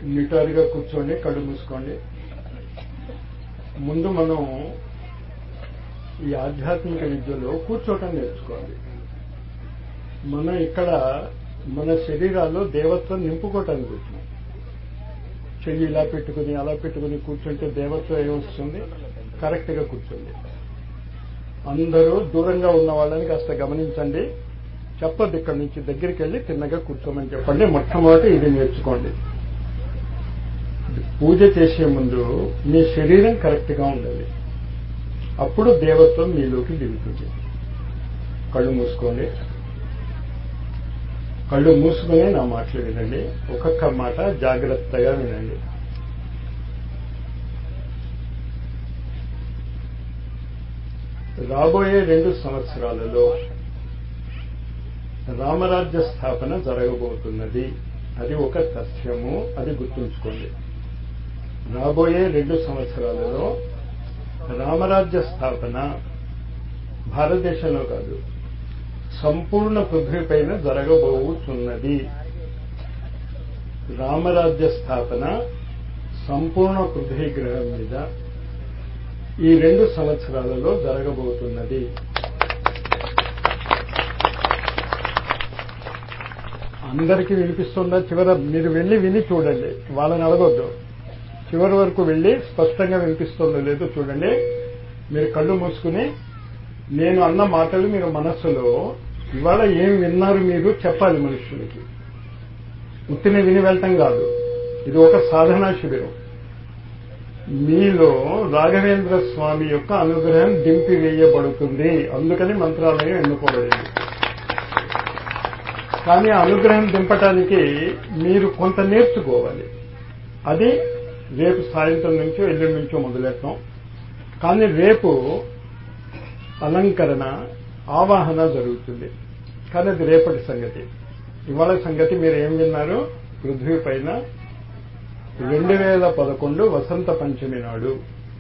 నిటారుగా కూర్చోండి కళ్ళు మూసుకోండి ముందు మనం ఈ ఆధ్యాత్మిక విద్యలో కూర్చోటం నేర్చుకోవాలి మనం ఇక్కడ మన శరీరాల్లో దేవత్వం నింపుకోవటానికి వచ్చినాం చెయ్యి ఇలా పెట్టుకుని అలా పెట్టుకుని కూర్చుంటే దేవత్వం ఏమొస్తుంది కరెక్ట్ గా కూర్చోండి అందరూ దూరంగా ఉన్న వాళ్ళని కాస్త గమనించండి చెప్పొద్దు ఇక్కడి నుంచి దగ్గరికి వెళ్ళి తిన్నగా కూర్చోమని చెప్పండి మొట్టమొదటి ఇది నేర్చుకోండి పూజ చేసే ముందు మీ శరీరం కరెక్ట్ గా ఉండాలి అప్పుడు దేవత్వం మీలోకి దిగుతుంది కళ్ళు మూసుకోండి కళ్ళు మూసుకునే నా మాటలు వినండి ఒక్కొక్క మాట జాగ్రత్తగా వినండి రాబోయే రెండు సంవత్సరాలలో రామరాజ్య స్థాపన జరగబోతున్నది అది ఒక తథ్యము అది గుర్తుంచుకోండి రాబోయే రెండు సంవత్సరాలలో రామరాజ్య స్థాపన భారతదేశంలో కాదు సంపూర్ణ పృథ్వీ పైన జరగబోతున్నది రామరాజ్య స్థాపన సంపూర్ణ పృథ్వీ గ్రహం మీద ఈ రెండు సంవత్సరాలలో జరగబోతున్నది అందరికీ వినిపిస్తుందా చివర మీరు వెళ్ళి విని చూడండి వాళ్ళని అడగొద్దు చివరి వరకు వెళ్ళి స్పష్టంగా వినిపిస్తుందో లేదో చూడండి మీరు కళ్ళు మూసుకుని నేను అన్న మాటలు మీరు మనస్సులో ఇవాళ ఏం విన్నారు మీరు చెప్పాలి మనుషులకి ఉత్తిని విని వెళ్ళటం కాదు ఇది ఒక సాధనా శిబిరం మీలో రాఘవేంద్ర స్వామి యొక్క అనుగ్రహం దింపి వేయబడుతుంది అందుకని మంత్రాలయం ఎన్నుకోబడింది కానీ ఆ అనుగ్రహం దింపటానికి మీరు కొంత నేర్చుకోవాలి అది రేపు సాయంత్రం నుంచో ఎల్లుండి నుంచో మొదలెడతాం కానీ రేపు అలంకరణ ఆవాహన జరుగుతుంది కానీ అది రేపటి సంగతి ఇవాళ సంగతి మీరు ఏం విన్నారు పృథ్వీ పైన రెండు వేల పదకొండు వసంత పంచమి నాడు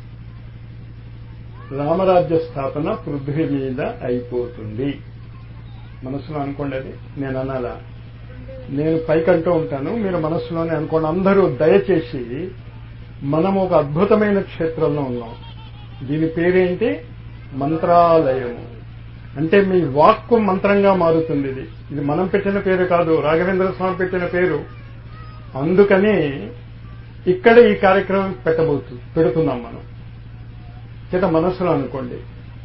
రామరాజ్య స్థాపన పృథ్వీ మీద అయిపోతుంది మనసులో అనుకోండి అది నేను అనాలా నేను పైకంటూ ఉంటాను మీరు మనసులోనే అనుకోండి అందరూ దయచేసి మనం ఒక అద్భుతమైన క్షేత్రంలో ఉన్నాం దీని పేరేంటి మంత్రాలయము అంటే మీ వాక్కు మంత్రంగా మారుతుంది ఇది ఇది మనం పెట్టిన పేరు కాదు రాఘవేంద్ర స్వామి పెట్టిన పేరు అందుకని ఇక్కడ ఈ కార్యక్రమం పెట్టబోతు పెడుతున్నాం మనం చేత మనసులో అనుకోండి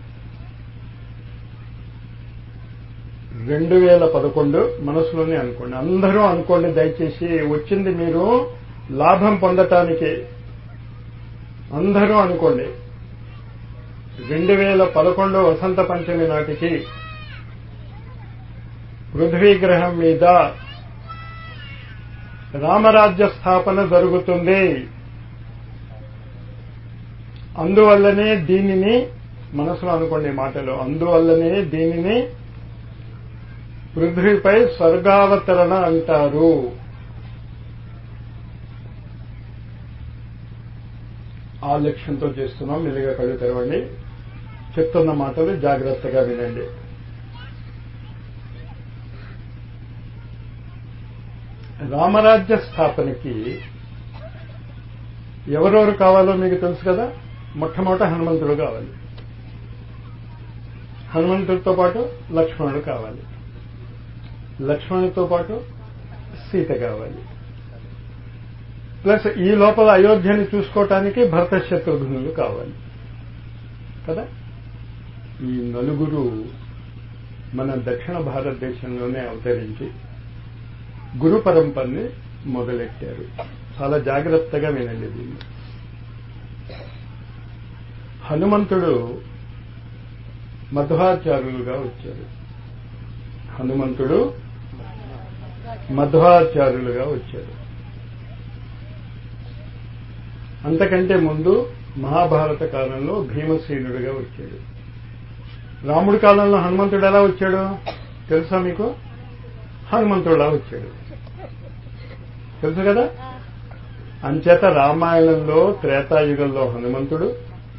రెండు వేల పదకొండు మనసులోనే అనుకోండి అందరూ అనుకోండి దయచేసి వచ్చింది మీరు లాభం పొందటానికి అందరూ అనుకోండి రెండు వేల పదకొండు వసంత పంచమి నాటికి పృథ్వీ గ్రహం మీద రామరాజ్య స్థాపన జరుగుతుంది అందువల్లనే దీనిని మనసులో అనుకోండి మాటలు అందువల్లనే దీనిని పృథ్వీపై స్వర్గావతరణ అంటారు ఆ లక్ష్యంతో చేస్తున్నాం మెల్లిగా కళ్ళు తెరవండి చెప్తున్న మాటలు జాగ్రత్తగా వినండి రామరాజ్య స్థాపనకి ఎవరెవరు కావాలో మీకు తెలుసు కదా మొట్టమొదట హనుమంతుడు కావాలి హనుమంతుడితో పాటు లక్ష్మణుడు కావాలి లక్ష్మణుడితో పాటు సీత కావాలి ప్లస్ ఈ లోపల అయోధ్యని చూసుకోవటానికి భరత శత్రుఘ్నులు కావాలి కదా ఈ నలుగురు మన దక్షిణ భారతదేశంలోనే అవతరించి గురు పరంపరని మొదలెట్టారు చాలా జాగ్రత్తగా వినండి దీన్ని హనుమంతుడు మధ్వాచార్యులుగా వచ్చారు హనుమంతుడు మధ్వాచార్యులుగా వచ్చారు అంతకంటే ముందు మహాభారత కాలంలో భీమసేనుడిగా వచ్చాడు రాముడి కాలంలో హనుమంతుడు ఎలా వచ్చాడు తెలుసా మీకు హనుమంతుడులా వచ్చాడు తెలుసు కదా అంచేత రామాయణంలో త్రేతాయుగంలో హనుమంతుడు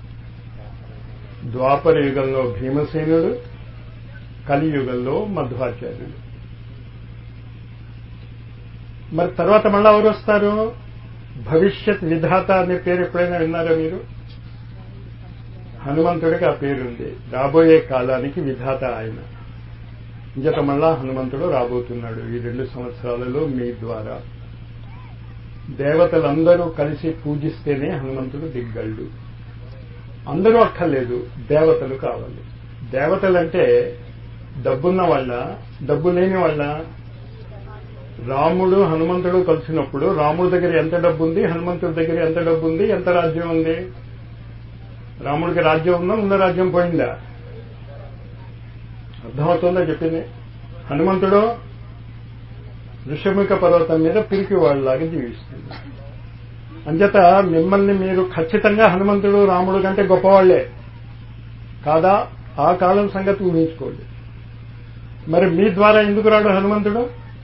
ద్వాపర యుగంలో భీమసేనుడు కలియుగంలో మధ్వాచార్యుడు మరి తర్వాత మళ్ళా ఎవరు వస్తారు భవిష్యత్ విధాత అనే పేరు ఎప్పుడైనా విన్నారా మీరు హనుమంతుడికి ఆ పేరుంది రాబోయే కాలానికి విధాత ఆయన ఇంజత మళ్ళా హనుమంతుడు రాబోతున్నాడు ఈ రెండు సంవత్సరాలలో మీ ద్వారా దేవతలందరూ కలిసి పూజిస్తేనే హనుమంతుడు దిగ్గళ్ళు అందరూ అక్కర్లేదు దేవతలు కావాలి దేవతలంటే డబ్బున్న వాళ్ళ డబ్బు లేని వాళ్ళ రాముడు హనుమంతుడు కలిసినప్పుడు రాముడి దగ్గర ఎంత డబ్బు ఉంది హనుమంతుడి దగ్గర ఎంత డబ్బు ఉంది ఎంత రాజ్యం ఉంది రాముడికి రాజ్యం ఉందా ఉన్న రాజ్యం పోయిందా అర్థమవుతుందా చెప్పింది హనుమంతుడు ఋషముఖ పర్వతం మీద పిరికి వాళ్ళలాగా జీవిస్తుంది అంచేత మిమ్మల్ని మీరు ఖచ్చితంగా హనుమంతుడు రాముడు కంటే గొప్పవాళ్లే కాదా ఆ కాలం సంగతి ఊహించుకోండి మరి మీ ద్వారా ఎందుకు రాడు హనుమంతుడు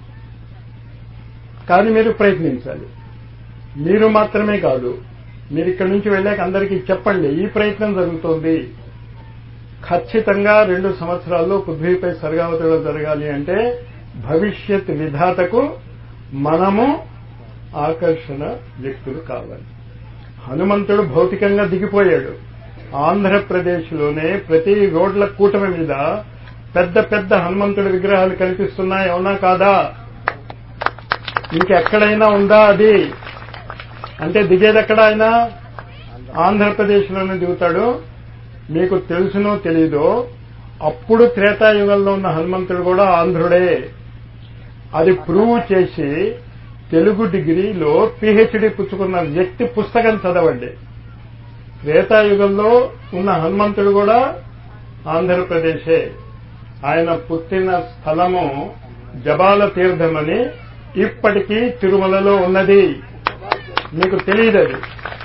కానీ మీరు ప్రయత్నించాలి మీరు మాత్రమే కాదు మీరు ఇక్కడి నుంచి వెళ్ళాక అందరికీ చెప్పండి ఈ ప్రయత్నం జరుగుతోంది ఖచ్చితంగా రెండు సంవత్సరాల్లో పృథ్వీపై సర్గావతడం జరగాలి అంటే భవిష్యత్ విధాతకు మనము ఆకర్షణ వ్యక్తులు కావాలి హనుమంతుడు భౌతికంగా దిగిపోయాడు ఆంధ్రప్రదేశ్లోనే ప్రతి రోడ్ల కూటమి మీద పెద్ద పెద్ద హనుమంతుడి విగ్రహాలు కనిపిస్తున్నాయి అవునా కాదా ఇంకెక్కడైనా ఉందా అది అంటే దిగేది ఎక్కడ ఆయన ఆంధ్రప్రదేశ్లోనే దిగుతాడు మీకు తెలుసునో తెలీదో అప్పుడు త్రేతాయుగంలో ఉన్న హనుమంతుడు కూడా ఆంధ్రుడే అది ప్రూవ్ చేసి తెలుగు డిగ్రీలో పిహెచ్డి పుచ్చుకున్న వ్యక్తి పుస్తకం చదవండి త్రేతాయుగంలో ఉన్న హనుమంతుడు కూడా ఆంధ్రప్రదేశే ఆయన పుట్టిన స్థలము జబాల తీర్థమని ఇప్పటికీ తిరుమలలో ఉన్నది మీకు తెలియదు అది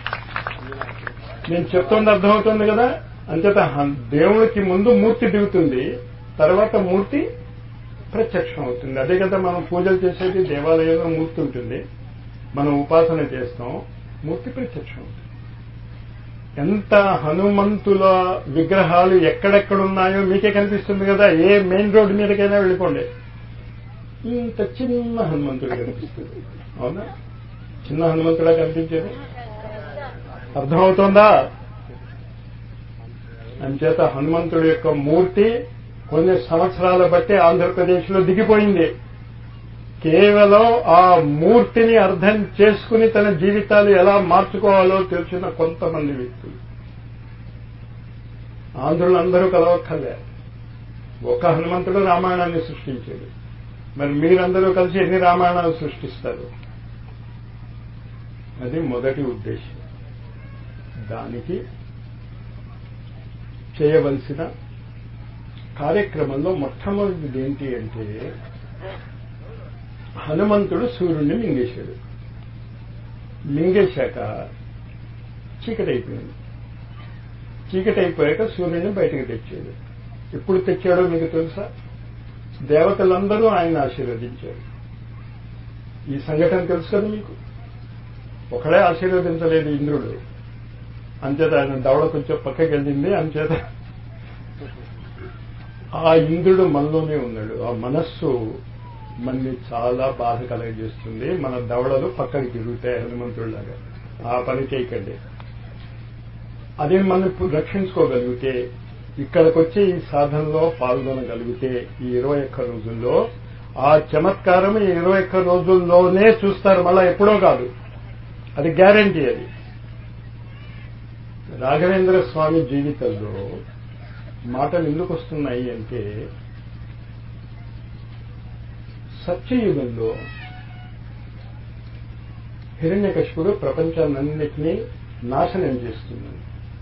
నేను చెప్తుంది అర్థమవుతుంది కదా అంచేత దేవుడికి ముందు మూర్తి దిగుతుంది తర్వాత మూర్తి ప్రత్యక్షం అవుతుంది అదే కదా మనం పూజలు చేసేది దేవాలయంలో మూర్తి ఉంటుంది మనం ఉపాసన చేస్తాం మూర్తి ప్రత్యక్షం అవుతుంది ఎంత హనుమంతుల విగ్రహాలు ఎక్కడెక్కడున్నాయో మీకే కనిపిస్తుంది కదా ఏ మెయిన్ రోడ్డు మీదకైనా వెళ్ళిపోండి ఇంత చిన్న హనుమంతుడు కనిపిస్తుంది అవునా చిన్న హనుమంతుడా కనిపించేది అర్థమవుతోందా అంచేత హనుమంతుడి యొక్క మూర్తి కొన్ని సంవత్సరాల బట్టి ఆంధ్రప్రదేశ్లో దిగిపోయింది కేవలం ఆ మూర్తిని అర్థం చేసుకుని తన జీవితాలు ఎలా మార్చుకోవాలో తెలిసిన కొంతమంది వ్యక్తులు ఆంధ్రులందరూ కలవక్కర్లే ఒక హనుమంతుడు రామాయణాన్ని సృష్టించాడు మరి మీరందరూ కలిసి ఎన్ని రామాయణాలు సృష్టిస్తారు అది మొదటి ఉద్దేశం దానికి చేయవలసిన కార్యక్రమంలో మొట్టమొదటిది ఏంటి అంటే హనుమంతుడు సూర్యుడిని మింగేశాడు మింగేశాక చీకటి అయిపోయింది చీకటి అయిపోయాక సూర్యుడిని బయటకు తెచ్చాడు ఎప్పుడు తెచ్చాడో మీకు తెలుసా దేవతలందరూ ఆయన ఆశీర్వదించారు ఈ సంఘటన తెలుసు కదా మీకు ఒకడే ఆశీర్వదించలేదు ఇంద్రుడు అంచేత ఆయన దవడ కొంచెం పక్కకి వెళ్ళింది అంచేత ఆ ఇంద్రుడు మనలోనే ఉన్నాడు ఆ మనస్సు మనని చాలా బాధ కలగజేస్తుంది మన దవడలు పక్కకి తిరుగుతాయి హనుమంతుడిలాగా ఆ పని చేయకండి అదే మనం రక్షించుకోగలిగితే ఇక్కడికి వచ్చి ఈ సాధనలో పాల్గొనగలిగితే ఈ ఇరవై ఒక్క రోజుల్లో ఆ చమత్కారం ఈ ఇరవై ఒక్క రోజుల్లోనే చూస్తారు మళ్ళా ఎప్పుడో కాదు అది గ్యారంటీ అది రాఘవేంద్ర స్వామి జీవితంలో మాటలు ఎందుకు వస్తున్నాయి అంటే సత్యయుగంలో హిరణ్యకశిపుడు ప్రపంచాన్నింటినీ నాశనం చేస్తున్నాడు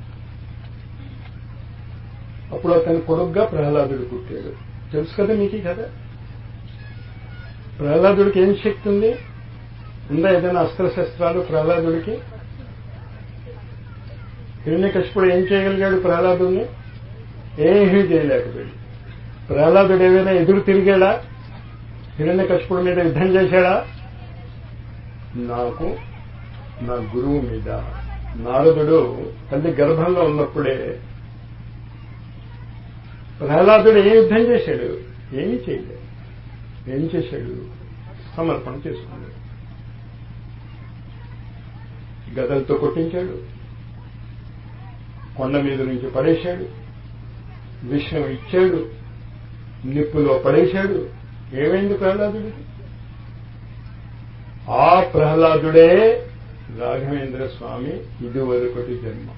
అప్పుడు అతని కొడుగ్గా ప్రహ్లాదుడు పుట్టాడు తెలుసు కదా మీకు కదా ప్రహ్లాదుడికి ఏం శక్తి ఉంది ఉందా ఏదైనా అస్త్రశస్త్రాలు ప్రహ్లాదుడికి హిరణ్యకశిపుడు ఏం చేయగలిగాడు ప్రహ్లాదుడిని ఏమీ చేయలేకపోయాడు ప్రహ్లాదుడు ఏమైనా ఎదురు తిరిగాడా హిరణ్యకశిపుడి మీద యుద్ధం చేశాడా నాకు నా గురువు మీద నారదుడు తల్లి గర్భంలో ఉన్నప్పుడే ప్రహ్లాదుడు ఏ యుద్ధం చేశాడు ఏమీ చేయలేదు ఏం చేశాడు సమర్పణ చేసుకున్నాడు గదలతో కొట్టించాడు కొండ మీద నుంచి పడేశాడు విషం ఇచ్చాడు నిప్పులో పడేశాడు ఏమైంది ప్రహ్లాదుడికి ఆ ప్రహ్లాదుడే రాఘవేంద్ర స్వామి ఇదివరకటి జన్మ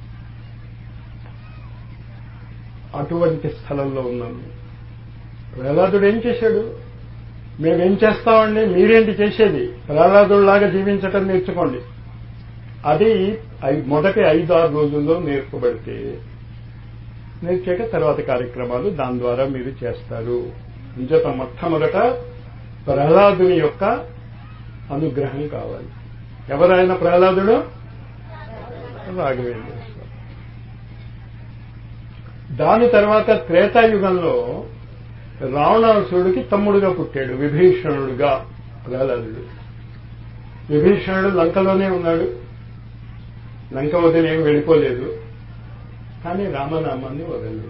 అటువంటి స్థలంలో ఉన్నాము ప్రహ్లాదుడు ఏం చేశాడు మేమేం చేస్తామండి మీరేంటి చేసేది ప్రహ్లాదుడిలాగా జీవించటం నేర్చుకోండి అది మొదటి ఐదు ఆరు రోజుల్లో నేర్పబడితే నేర్చాక తర్వాత కార్యక్రమాలు దాని ద్వారా మీరు చేస్తారు ఇంచేత మొట్టమొదట ప్రహ్లాదుని యొక్క అనుగ్రహం కావాలి ఎవరైనా ప్రహ్లాదుడు రాఘవేంద్ర స్వామి దాని తర్వాత త్రేతాయుగంలో రావణాసురుడికి తమ్ముడుగా పుట్టాడు విభీషణుడుగా ప్రహ్లాదుడు విభీషణుడు లంకలోనే ఉన్నాడు లంక వదిలి ఏం వెళ్ళిపోలేదు కానీ రామనామాన్ని వదలలేదు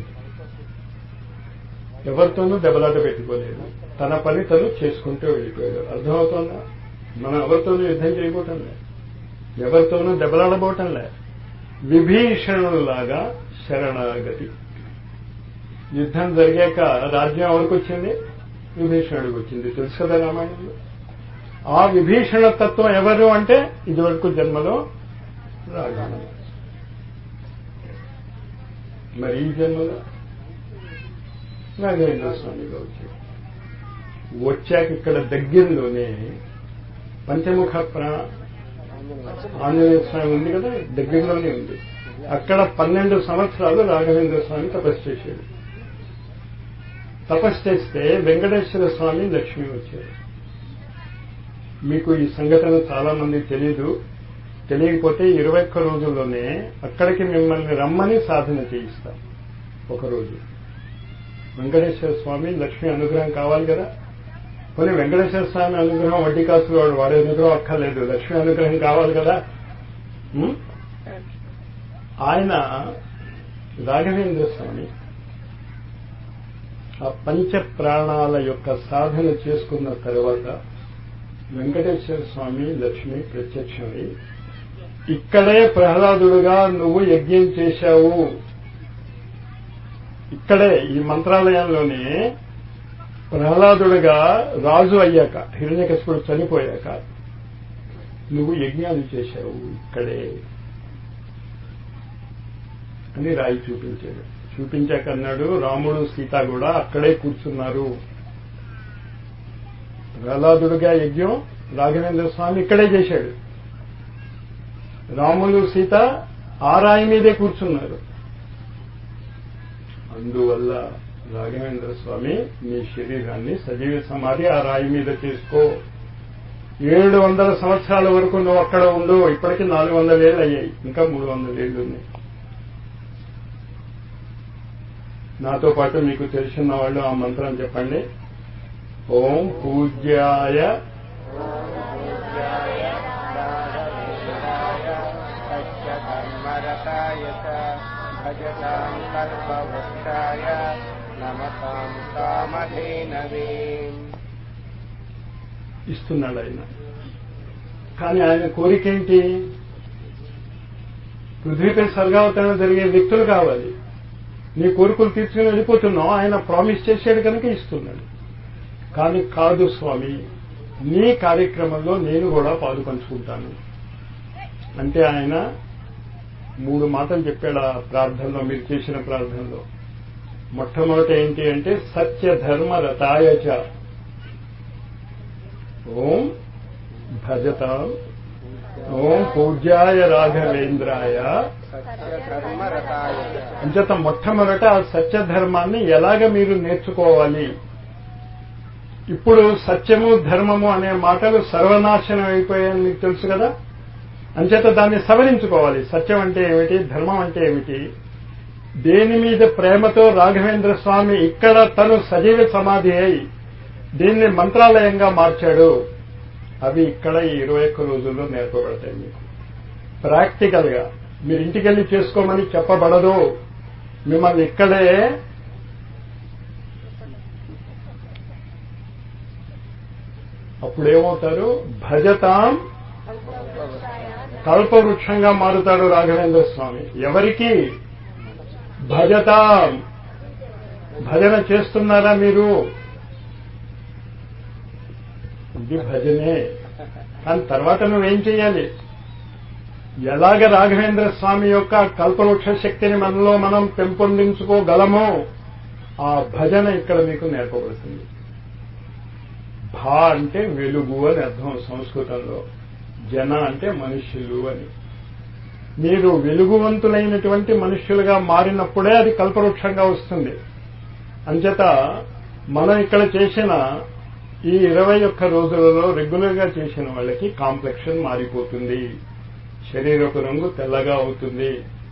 ఎవరితోనూ దెబ్బలాట పెట్టుకోలేదు తన పని తను చేసుకుంటూ వెళ్ళిపోయాడు అర్థమవుతోందా మనం ఎవరితోనూ యుద్ధం చేయబోటంలే ఎవరితోనూ దెబ్బలాడబోటంలే విభీషణులాగా శరణాగతి యుద్ధం జరిగాక రాజ్యం ఎవరికి వచ్చింది విభీషణుడికి వచ్చింది తెలుసు కదా రామాయణంలో ఆ విభీషణ తత్వం ఎవరు అంటే ఇదివరకు జన్మలో రాఘవ మరి ఈ జన్మలో రాఘవేంద్ర స్వామిగా వచ్చాడు వచ్చాక ఇక్కడ దగ్గరలోనే పంచముఖ ప్రా ఆంజనేయ స్వామి ఉంది కదా దగ్గరలోనే ఉంది అక్కడ పన్నెండు సంవత్సరాలు రాఘవేంద్ర స్వామి తపస్సు చేశాడు తపస్సు చేస్తే వెంకటేశ్వర స్వామి లక్ష్మి వచ్చారు మీకు ఈ సంఘటన చాలా మంది తెలీదు తెలియకపోతే ఇరవై ఒక్క రోజుల్లోనే అక్కడికి మిమ్మల్ని రమ్మని సాధన చేయిస్తాం ఒకరోజు వెంకటేశ్వర స్వామి లక్ష్మి అనుగ్రహం కావాలి కదా కొన్ని వెంకటేశ్వర స్వామి అనుగ్రహం వడ్డీ కాసులు వాడు వాడే అనుగ్రహం అక్కర్లేదు లక్ష్మి అనుగ్రహం కావాలి కదా ఉం? ఆయన రాఘవేంద్ర స్వామి ఆ పంచ ప్రాణాల యొక్క సాధన చేసుకున్న తర్వాత వెంకటేశ్వర స్వామి లక్ష్మి ప్రత్యక్షమై ఇక్కడే ప్రహ్లాదుడుగా నువ్వు యజ్ఞం చేశావు ఇక్కడే ఈ మంత్రాలయంలోనే ప్రహ్లాదుడుగా రాజు అయ్యాక హిరణ్యకశిపుడు చనిపోయాక నువ్వు యజ్ఞాలు చేశావు ఇక్కడే అని రాయి చూపించాడు చూపించాక అన్నాడు రాముడు సీత కూడా అక్కడే కూర్చున్నారు ప్రహ్లాదుడుగా యజ్ఞం రాఘవేంద్ర స్వామి ఇక్కడే చేశాడు రాములు సీత ఆ రాయి మీదే కూర్చున్నారు అందువల్ల రాఘవేంద్ర స్వామి నీ శరీరాన్ని సజీవ సమాధి ఆ రాయి మీద చేసుకో ఏడు వందల సంవత్సరాల వరకు నువ్వు అక్కడ ఉండు ఇప్పటికీ నాలుగు వందల ఏళ్ళు అయ్యాయి ఇంకా మూడు వందల ఏళ్ళు ఉన్నాయి నాతో పాటు మీకు తెలిసిన వాళ్ళు ఆ మంత్రం చెప్పండి ఓం పూజ్యాయ ధర్మరతాయ భజతాం కల్పవృక్షాయ నమతాం కామధేనవే ఇస్తున్నాడు ఆయన కానీ ఆయన కోరిక ఏంటి పృథ్వీపై స్వర్గావతరణ జరిగే వ్యక్తులు కావాలి నీ కోరికలు తీర్చుకుని వెళ్ళిపోతున్నావు ఆయన ప్రామిస్ చేశాడు కనుక ఇస్తున్నాడు కానీ కాదు స్వామి నీ కార్యక్రమంలో నేను కూడా పాలు పంచుకుంటాను అంటే ఆయన మూడు మాటలు చెప్పాడు ఆ ప్రార్థనలో మీరు చేసిన ప్రార్థనలో మొట్టమొదట ఏంటి అంటే సత్య ధర్మ రతాయచ ఓం భజతాం ఓం పూజ్యాయ రాఘవేంద్రాయ సత్యధర్మరతాయ అంచేత మొట్టమొదట ఆ సత్య ధర్మాన్ని ఎలాగ మీరు నేర్చుకోవాలి ఇప్పుడు సత్యము ధర్మము అనే మాటలు సర్వనాశనం అయిపోయాయని మీకు తెలుసు కదా అంచేత దాన్ని సవరించుకోవాలి సత్యం అంటే ఏమిటి ధర్మం అంటే ఏమిటి దేని మీద ప్రేమతో రాఘవేంద్ర స్వామి ఇక్కడ తను సజీవ సమాధి అయి దీన్ని మంత్రాలయంగా మార్చాడు అవి ఇక్కడ ఈ ఇరవై ఒక్క రోజుల్లో నేర్పబడతాయి మీకు ప్రాక్టికల్ గా మీరు ఇంటికెళ్ళి చేసుకోమని చెప్పబడదు మిమ్మల్ని ఇక్కడే అప్పుడేమవుతారు భజతాం కల్పవృక్షంగా మారుతాడు రాఘవేంద్ర స్వామి ఎవరికి భజత భజన చేస్తున్నారా మీరు ఇది భజనే కానీ తర్వాత నువ్వేం చేయాలి ఎలాగ రాఘవేంద్ర స్వామి యొక్క కల్పవృక్ష శక్తిని మనలో మనం పెంపొందించుకోగలమో ఆ భజన ఇక్కడ మీకు నేర్పబడుతుంది భా అంటే వెలుగు అని అర్థం సంస్కృతంలో జన అంటే మనుష్యులు అని మీరు వెలుగువంతులైనటువంటి మనుష్యులుగా మారినప్పుడే అది కల్పవృక్షంగా వస్తుంది అంచేత మనం ఇక్కడ చేసిన ఈ ఇరవై ఒక్క రోజులలో రెగ్యులర్ గా చేసిన వాళ్ళకి కాంప్లెక్షన్ మారిపోతుంది శరీరపు రంగు తెల్లగా అవుతుంది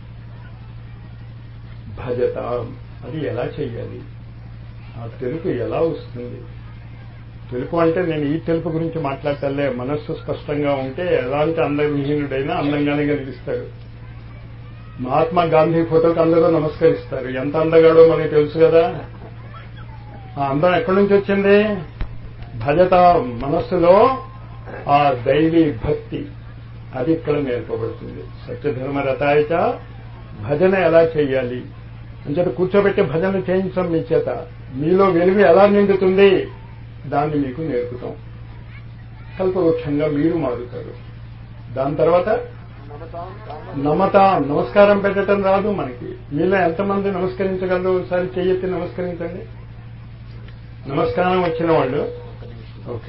భజత అది ఎలా చెయ్యాలి ఆ తెలుపు ఎలా వస్తుంది తెలుపు అంటే నేను ఈ తెలుపు గురించి మాట్లాడటలే మనస్సు స్పష్టంగా ఉంటే ఎలాంటి అందవిహీనుడైనా అందంగానే కనిపిస్తాడు మహాత్మా గాంధీ ఫోటోకి అందరూ నమస్కరిస్తారు ఎంత అందగాడో మనకి తెలుసు కదా ఆ అందం ఎక్కడి నుంచి వచ్చింది భజత మనస్సులో ఆ దైవీ భక్తి అది ఇక్కడ నేర్పబడుతుంది సత్యధర్మ రథాయచ భజన ఎలా చేయాలి అంచేత కూర్చోబెట్టి భజన చేయించడం మీ చేత మీలో వెలుగు ఎలా నిండుతుంది దాన్ని మీకు నేర్పుతాం కల్పవృక్షంగా మీరు మారుతారు దాని తర్వాత నమత నమస్కారం పెట్టడం రాదు మనకి మీలో ఎంతమంది నమస్కరించగలరు ఒకసారి చెయ్యెత్తి నమస్కరించండి నమస్కారం వచ్చిన వాళ్ళు ఓకే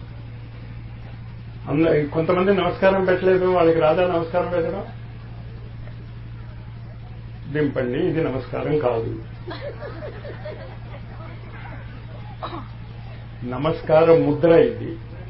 అంద కొంతమంది నమస్కారం పెట్టలేదు వాళ్ళకి రాదా నమస్కారం పెట్టడం దింపండి ఇది నమస్కారం కాదు నమస్కారం ముద్ర ఇది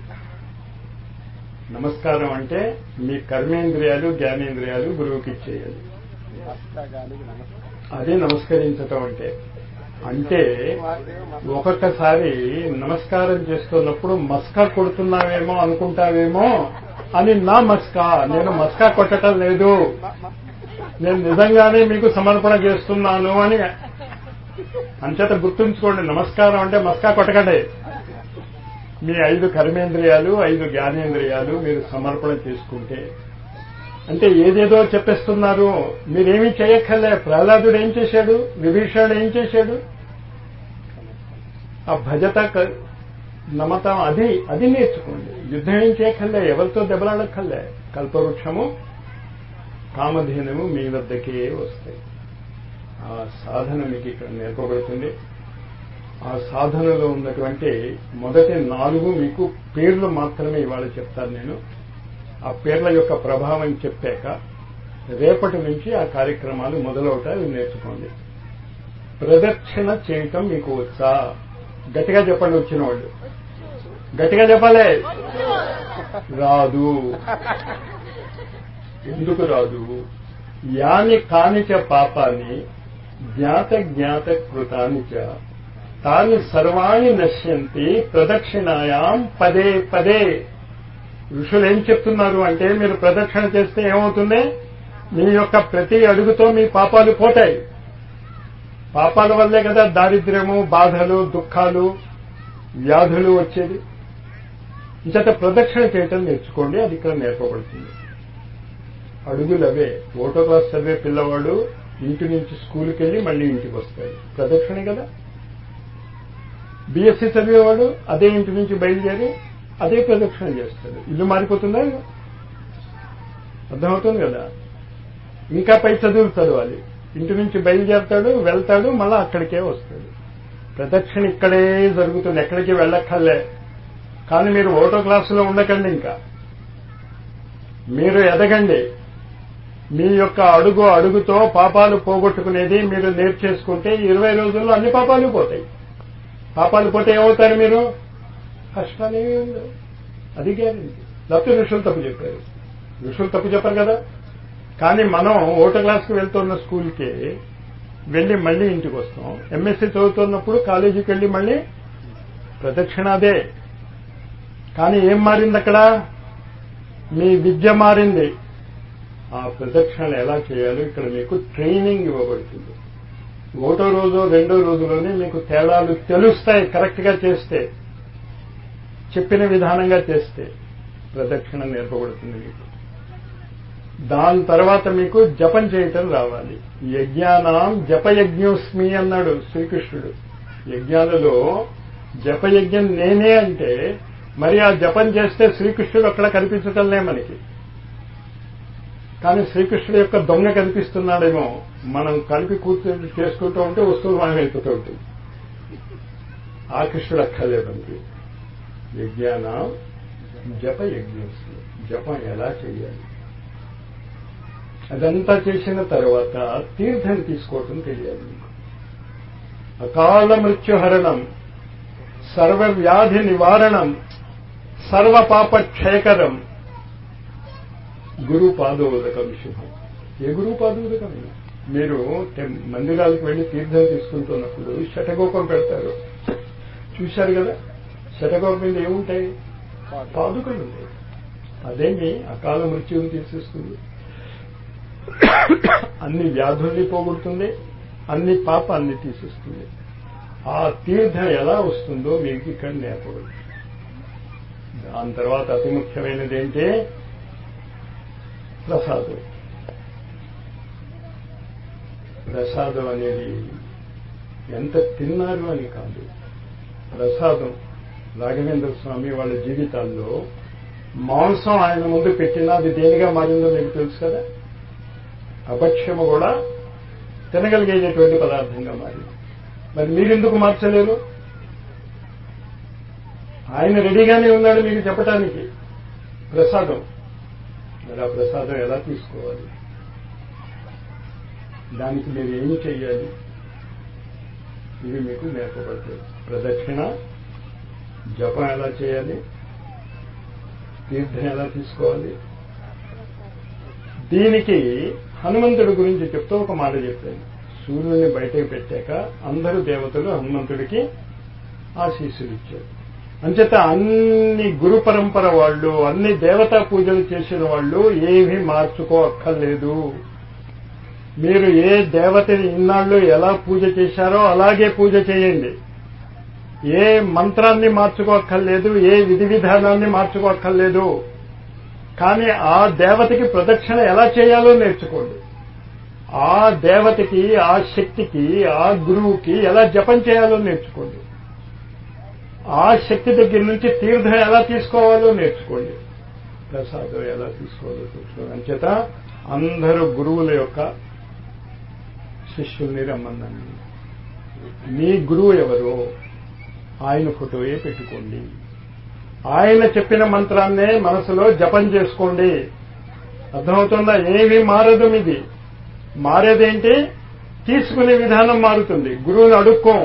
నమస్కారం అంటే మీ కర్మేంద్రియాలు జ్ఞానేంద్రియాలు గురువుకి ఇచ్చేయాలి మస్తకానికి నమస్కారం అదే నమస్కరించటం అంటే అంటే ఒక్కొక్కసారి నమస్కారం చేస్తున్నప్పుడు మస్కా కొడుతున్నావేమో అనుకుంటావేమో అని నా మస్కా నేను మస్కా కొట్టడం లేదు నేను నిజంగానే మీకు సమర్పణ చేస్తున్నాను అని అంచేత గుర్తుంచుకోండి నమస్కారం అంటే మస్కా కొట్టకండి మీ ఐదు కర్మేంద్రియాలు ఐదు జ్ఞానేంద్రియాలు మీరు సమర్పణ చేసుకుంటే అంటే ఏదేదో చెప్పేస్తున్నారు మీరేమీ చేయక్కర్లే ప్రహ్లాదుడు ఏం చేశాడు విభీషణుడు ఏం చేశాడు ఆ భజత క- నమతం అది అది నేర్చుకోండి యుద్ధం ఏం చేయక్కర్లే ఎవరితో దెబ్బలాడక్కర్లే కల్పవృక్షము కామధేనువు మీ వద్దకే వస్తాయి ఆ సాధన మీకు ఇక్కడ నేర్పబడుతుంది ఆ సాధనలో ఉన్నటువంటి మొదటి నాలుగు మీకు పేర్లు మాత్రమే ఇవాళ చెప్తాను నేను ఆ పేర్ల యొక్క ప్రభావం చెప్పాక రేపటి నుంచి ఆ కార్యక్రమాలు మొదలవుతాయి అవి నేర్చుకోండి ప్రదక్షిణ చేయటం మీకు వచ్చా గట్టిగా చెప్పండి వచ్చిన వాళ్ళు గట్టిగా చెప్పాలి రాదు ఎందుకు రాదు యాని కానిచ పాపాన్ని జ్ఞాత జ్ఞాత కృతాని చ తాని సర్వాణి నశ్యంతి ప్రదక్షిణాయాం పదే పదే ఋషులు ఏం చెప్తున్నారు అంటే మీరు ప్రదక్షిణ చేస్తే ఏమవుతుంది మీ యొక్క ప్రతి అడుగుతో మీ పాపాలు పోతాయి పాపాల వల్లే కదా దారిద్ర్యము బాధలు దుఃఖాలు వ్యాధులు వచ్చేది ఇంచేత ప్రదక్షిణ చేయటం నేర్చుకోండి అది ఇక్కడ నేర్పబడుతుంది అడుగులు అవే ఓటో క్లాస్ చదివే పిల్లవాడు ఇంటి నుంచి స్కూల్కి వెళ్ళి మళ్ళీ ఇంటికి వస్తాడు ప్రదక్షిణే కదా బీఎస్సీ చదివేవాడు అదే ఇంటి నుంచి బయలుదేరి అదే ప్రదక్షిణ చేస్తాడు ఇల్లు మారిపోతుందా అర్థమవుతుంది కదా ఇంకా పై చదువులు చదవాలి ఇంటి నుంచి బయలుదేరతాడు వెళ్తాడు మళ్ళా అక్కడికే వస్తాడు ప్రదక్షిణ ఇక్కడే జరుగుతుంది ఎక్కడికి వెళ్ళక్కర్లే కానీ మీరు ఓటో క్లాసులో ఉండకండి ఇంకా మీరు ఎదగండి మీ యొక్క అడుగు అడుగుతో పాపాలు పోగొట్టుకునేది మీరు నేర్చేసుకుంటే ఇరవై రోజుల్లో అన్ని పాపాలు పోతాయి పాపాలు పోతే ఏమవుతారు మీరు కష్టాలేమీ ఉండవు అది గ్యారెంటీ లేకపోతే ఋషులు తప్పు చెప్పారు ఋషులు తప్పు చెప్పరు కదా కానీ మనం ఓటో క్లాస్కి వెళ్తున్న స్కూల్కి వెళ్ళి మళ్ళీ ఇంటికి వస్తాం ఎంఎస్సీ చదువుతున్నప్పుడు కాలేజీకి వెళ్ళి మళ్ళీ ప్రదక్షిణ అదే కానీ ఏం మారింది అక్కడ మీ విద్య మారింది ఆ ప్రదక్షిణలు ఎలా చేయాలో ఇక్కడ మీకు ట్రైనింగ్ ఇవ్వబడుతుంది ఒకటో రోజు రెండో రోజులోనే మీకు తేడాలు తెలుస్తాయి కరెక్ట్ గా చేస్తే చెప్పిన విధానంగా చేస్తే ప్రదక్షిణ నేర్పబడుతుంది మీకు దాని తర్వాత మీకు జపం చేయటం రావాలి యజ్ఞానాం జపయజ్ఞోస్మి అన్నాడు శ్రీకృష్ణుడు యజ్ఞాలలో జపయజ్ఞం నేనే అంటే మరి ఆ జపం చేస్తే శ్రీకృష్ణుడు అక్కడ కనిపించటంలే మనకి కానీ శ్రీకృష్ణుడు యొక్క దొంగ కనిపిస్తున్నాడేమో మనం కలిపి కూర్చొని చేసుకుంటూ ఉంటే వస్తువులు మనం వెళ్తూ ఉంటుంది ఆ కృష్ణుడు అక్కర్లేదు మనకి యజ్ఞాన జప యజ్ఞోస్మి జపం ఎలా చేయాలి అదంతా చేసిన తర్వాత తీర్థం తీసుకోవటం తెలియాలి మీకు అకాల మృత్యుహరణం సర్వవ్యాధి నివారణం సర్వ పాప క్షయకరం గురు పాదోదకం శుభం ఏ గురు పాదోదకం మీరు టెం- మందిరాలకు వెళ్లి తీర్థం తీసుకుంటున్నప్పుడు శటగోపం పెడతారు చూశారు కదా శటగోపం మీద ఏముంటాయి పాదుకలు ఉంటాయి అదేమి అకాల మృత్యువుని తీసేస్తుంది అన్ని వ్యాధుల్ని పోగొడుతుంది అన్ని పాపాన్ని తీసేస్తుంది ఆ తీర్థం ఎలా వస్తుందో మీకు ఇక్కడ నేర్పడు దాని తర్వాత అతి ముఖ్యమైనది ఏంటి ప్రసాదం ప్రసాదం అనేది ఎంత తిన్నారు అని కాదు ప్రసాదం రాఘవేంద్ర స్వామి వాళ్ళ జీవితాల్లో మాంసం ఆయన ముందు పెట్టినా అది దేనిగా మారిందో మీకు తెలుసు కదా అభక్ష్యము కూడా తినగలిగేటటువంటి పదార్థంగా మారింది మరి మీరెందుకు మార్చలేరు ఆయన రెడీగానే ఉన్నాడు మీకు చెప్పటానికి ప్రసాదం మరి ఆ ప్రసాదం ఎలా తీసుకోవాలి దానికి మీరు ఏం చెయ్యాలి ఇవి మీకు నేర్పబడతాయి ప్రదక్షిణ జపం ఎలా చేయాలి తీర్థం ఎలా తీసుకోవాలి దీనికి హనుమంతుడి గురించి చెప్తూ ఒక మాట చెప్పాను సూర్యుడిని బయటకు పెట్టాక అందరూ దేవతలు హనుమంతుడికి ఆశీస్సులు ఇచ్చారు అంచేత అన్ని గురు పరంపర వాళ్ళు అన్ని దేవతా పూజలు చేసిన వాళ్ళు ఏమీ మార్చుకో అక్కర్లేదు మీరు ఏ దేవతని ఇన్నాళ్ళు ఎలా పూజ చేశారో అలాగే పూజ చేయండి ఏ మంత్రాన్ని మార్చుకోక్కర్లేదు ఏ విధి విధానాన్ని మార్చుకోక్కర్లేదు కానీ ఆ దేవతకి ప్రదక్షిణ ఎలా చేయాలో నేర్చుకోండి ఆ దేవతకి ఆ శక్తికి ఆ గురువుకి ఎలా జపం చేయాలో నేర్చుకోండి ఆ శక్తి దగ్గర నుంచి తీర్థం ఎలా తీసుకోవాలో నేర్చుకోండి ప్రసాదం ఎలా తీసుకోవాలో నేర్చుకోండి అంచేత అందరూ గురువుల యొక్క శిష్యుల్ని రమ్మన్నాను మీ గురువు ఎవరో ఆయన ఫోటోయే పెట్టుకోండి ఆయన చెప్పిన మంత్రాన్నే మనసులో జపం చేసుకోండి అర్థమవుతుందా ఏమీ మారదు మీది మారేదేంటి తీసుకునే విధానం మారుతుంది గురువుని అడుక్కోం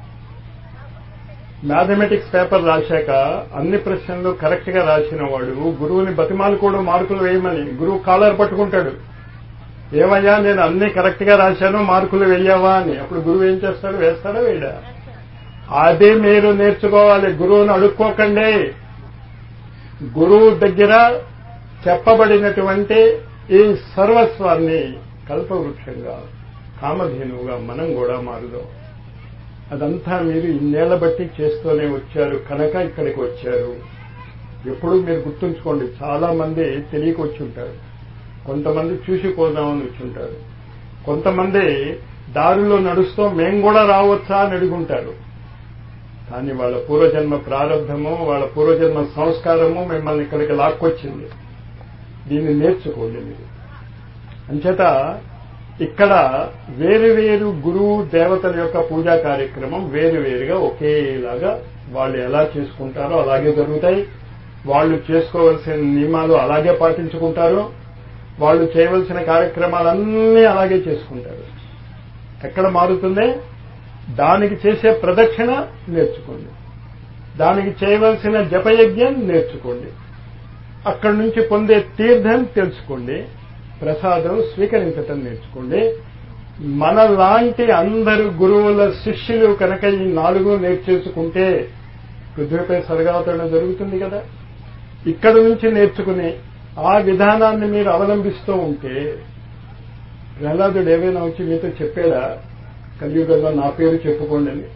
మ్యాథమెటిక్స్ పేపర్ రాశాక అన్ని ప్రశ్నలు కరెక్ట్ గా రాసిన వాడు గురువుని బతిమాలుకోవడం మార్కులు వేయమని గురువు కాలర్ పట్టుకుంటాడు ఏమయ్యా నేను అన్ని కరెక్ట్ గా రాశాను మార్కులు వెయ్యావా అని అప్పుడు గురువు ఏం చేస్తాడు వేస్తాడా వేయడా అదే మీరు నేర్చుకోవాలి గురువుని అడుక్కోకండి గురువు దగ్గర చెప్పబడినటువంటి ఈ సర్వస్వాన్ని కల్పవృక్షంగా కామధేనువుగా మనం కూడా మారుదాం అదంతా మీరు ఇన్నేళ్ల బట్టి చేస్తూనే వచ్చారు కనుక ఇక్కడికి వచ్చారు ఎప్పుడు మీరు గుర్తుంచుకోండి చాలా మంది తెలియక వచ్చి ఉంటారు కొంతమంది చూసిపోదామని వచ్చి ఉంటారు కొంతమంది దారిలో నడుస్తూ మేం కూడా రావచ్చా అని అడుగుంటారు కానీ వాళ్ళ పూర్వజన్మ ప్రారంభము వాళ్ళ పూర్వజన్మ సంస్కారము మిమ్మల్ని ఇక్కడికి లాక్కొచ్చింది దీన్ని నేర్చుకోండి మీరు అంచేత ఇక్కడ వేరు వేరు గురువు దేవతల యొక్క పూజా కార్యక్రమం వేరు వేరుగా ఒకేలాగా వాళ్ళు ఎలా చేసుకుంటారో అలాగే జరుగుతాయి వాళ్ళు చేసుకోవలసిన నియమాలు అలాగే పాటించుకుంటారు వాళ్ళు చేయవలసిన కార్యక్రమాలన్నీ అలాగే చేసుకుంటారు ఎక్కడ మారుతుంది దానికి చేసే ప్రదక్షిణ నేర్చుకోండి దానికి చేయవలసిన జపయజ్ఞం నేర్చుకోండి అక్కడి నుంచి పొందే తీర్థం తెలుసుకోండి ప్రసాదం స్వీకరించటం నేర్చుకోండి మనలాంటి అందరు గురువుల శిష్యులు కనుక ఈ నాలుగు నేర్చేసుకుంటే పృథ్వీపై స్వర్గావతరణ జరుగుతుంది కదా ఇక్కడ నుంచి నేర్చుకుని ఆ విధానాన్ని మీరు అవలంబిస్తూ ఉంటే ప్రహ్లాదుడు ఏమైనా వచ్చి మీతో చెప్పాడా కలియుగంలో నా పేరు చెప్పుకోండి అని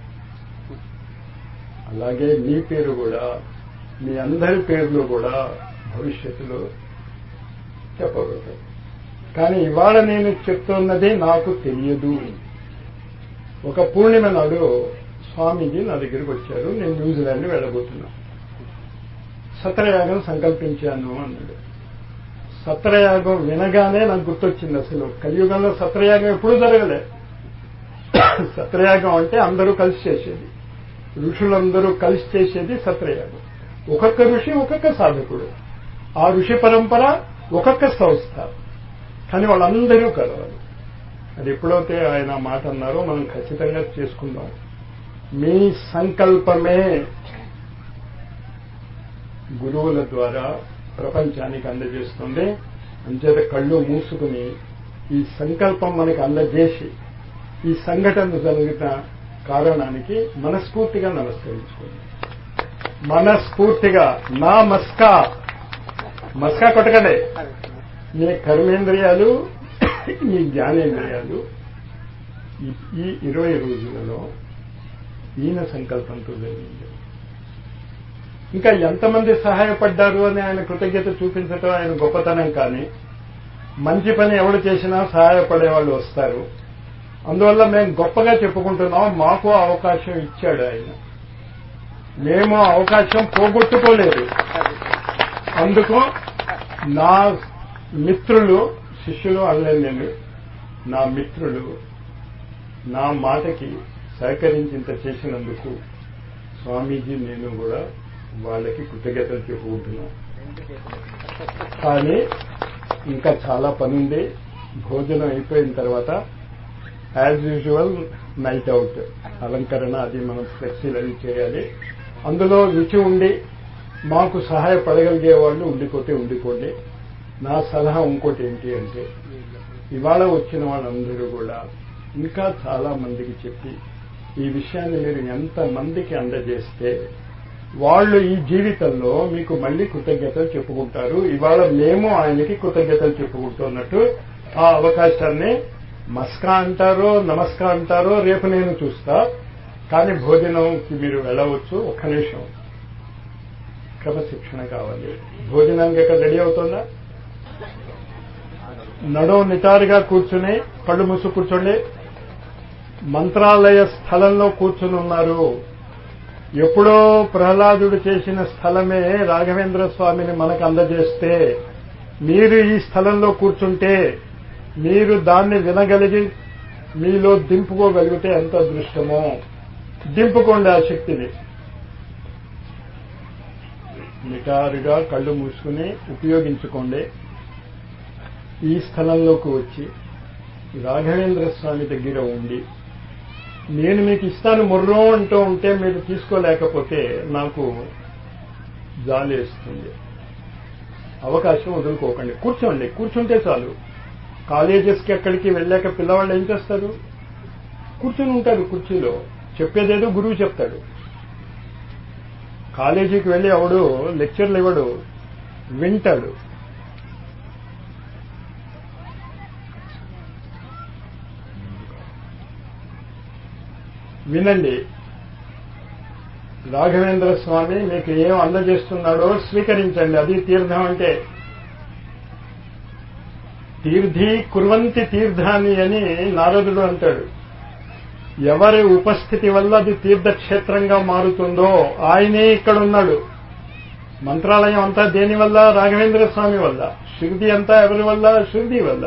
అలాగే మీ పేరు కూడా మీ అందరి పేర్లు కూడా భవిష్యత్తులో చెప్పబడతాయి కానీ ఇవాళ నేను చెప్తున్నది నాకు తెలియదు ఒక పూర్ణిమ నాడు స్వామీజీ నా దగ్గరికి వచ్చారు నేను న్యూజిలాండ్ వెళ్ళబోతున్నా సత్రయాగం సంకల్పించాను అన్నాడు సత్రయాగం వినగానే నాకు గుర్తొచ్చింది అసలు కలియుగంలో సత్రయాగం ఎప్పుడూ జరగలే సత్రయాగం అంటే అందరూ కలిసి చేసేది ఋషులందరూ కలిసి చేసేది సత్రయాగం ఒక్కొక్క ఋషి ఒక్కొక్క సాధకుడు ఆ ఋషి పరంపర ఒక్కొక్క సంస్థ కానీ వాళ్ళందరూ కలవాలి అది ఎప్పుడైతే ఆయన మాట అన్నారో మనం ఖచ్చితంగా చేసుకుందాం మీ సంకల్పమే గురువుల ద్వారా ప్రపంచానికి అందజేస్తుంది అంచేత కళ్ళు మూసుకుని ఈ సంకల్పం మనకి అందజేసి ఈ సంఘటన జరిగిన కారణానికి మనస్ఫూర్తిగా నమస్కరించుకోండి మనస్ఫూర్తిగా నా మస్కా మస్కా కొట్టకండి మీ కర్మేంద్రియాలు మీ జ్ఞానేంద్రియాలు ఈ- ఈ ఇరవై రోజులలో ఈయన సంకల్పంతో జరిగింది ఇంకా ఎంతమంది సహాయపడ్డారు అని ఆయన కృతజ్ఞత చూపించటం ఆయన గొప్పతనం కానీ మంచి పని ఎవడు చేసినా సహాయపడే వాళ్ళు వస్తారు అందువల్ల మేము గొప్పగా చెప్పుకుంటున్నాం మాకు అవకాశం ఇచ్చాడు ఆయన మేము ఆ అవకాశం పోగొట్టుకోలేదు అందుకు నా మిత్రులు శిష్యులు అనలేదు నేను నా మిత్రులు నా మాటకి సహకరించింత చేసినందుకు స్వామీజీ నేను కూడా వాళ్ళకి కృతజ్ఞతలు చెప్పుకుంటున్నాం కానీ ఇంకా చాలా పని ఉంది భోజనం అయిపోయిన తర్వాత యాజ్ యూజువల్ నైట్ అవుట్ అలంకరణ అది మనం ఫ్లెక్సీలు అది చేయాలి అందులో రుచి ఉండి మాకు సహాయపడగలిగే వాళ్ళు ఉండిపోతే ఉండిపోండి నా సలహా ఇంకోటి ఏంటి అంటే ఇవాళ వచ్చిన వాళ్ళందరూ కూడా ఇంకా చాలా మందికి చెప్పి ఈ విషయాన్ని మీరు ఎంత మందికి అందజేస్తే వాళ్ళు ఈ జీవితంలో మీకు మళ్ళీ కృతజ్ఞతలు చెప్పుకుంటారు ఇవాళ మేము ఆయనకి కృతజ్ఞతలు చెప్పుకుంటున్నట్టు ఆ అవకాశాన్ని మస్కా అంటారో నమస్కా అంటారో రేపు నేను చూస్తా కానీ భోజనంకి మీరు వెళ్ళవచ్చు ఒక్క నిమిషం క్రమశిక్షణ కావాలి భోజనానికి ఎక్కడ రెడీ అవుతుందా నడో నిటారుగా కూర్చుని కళ్ళు మూసు కూర్చోండి మంత్రాలయ స్థలంలో కూర్చుని ఉన్నారు ఎప్పుడో ప్రహ్లాదుడు చేసిన స్థలమే రాఘవేంద్ర స్వామిని మనకు అందజేస్తే మీరు ఈ స్థలంలో కూర్చుంటే మీరు దాన్ని వినగలిగి మీలో దింపుకోగలిగితే ఎంత అదృష్టమో దింపుకోండి ఆ శక్తిని నిటారుగా కళ్ళు మూసుకుని ఉపయోగించుకోండి ఈ స్థలంలోకి వచ్చి రాఘవేంద్ర స్వామి దగ్గర ఉండి నేను మీకు ఇస్తాను మొర్రో అంటూ ఉంటే మీరు తీసుకోలేకపోతే నాకు జాలేస్తుంది అవకాశం వదులుకోకండి కూర్చోండి కూర్చుంటే చాలు కాలేజెస్కి ఎక్కడికి వెళ్ళాక పిల్లవాళ్ళు ఏం చేస్తారు కూర్చుని ఉంటారు కుర్చీలో చెప్పేదేదో గురువు చెప్తాడు కాలేజీకి వెళ్ళి ఎవడు లెక్చర్లు ఇవ్వడు వింటాడు వినండి రాఘవేంద్ర స్వామి మీకు ఏం అందజేస్తున్నాడో స్వీకరించండి అది తీర్థం అంటే తీర్థి కుర్వంతి తీర్థాన్ని అని నారదుడు అంటాడు ఎవరి ఉపస్థితి వల్ల అది తీర్థక్షేత్రంగా మారుతుందో ఆయనే ఇక్కడ ఉన్నాడు మంత్రాలయం అంతా దేని వల్ల రాఘవేంద్ర స్వామి వల్ల షిరిడి అంతా ఎవరి వల్ల షిరిడి వల్ల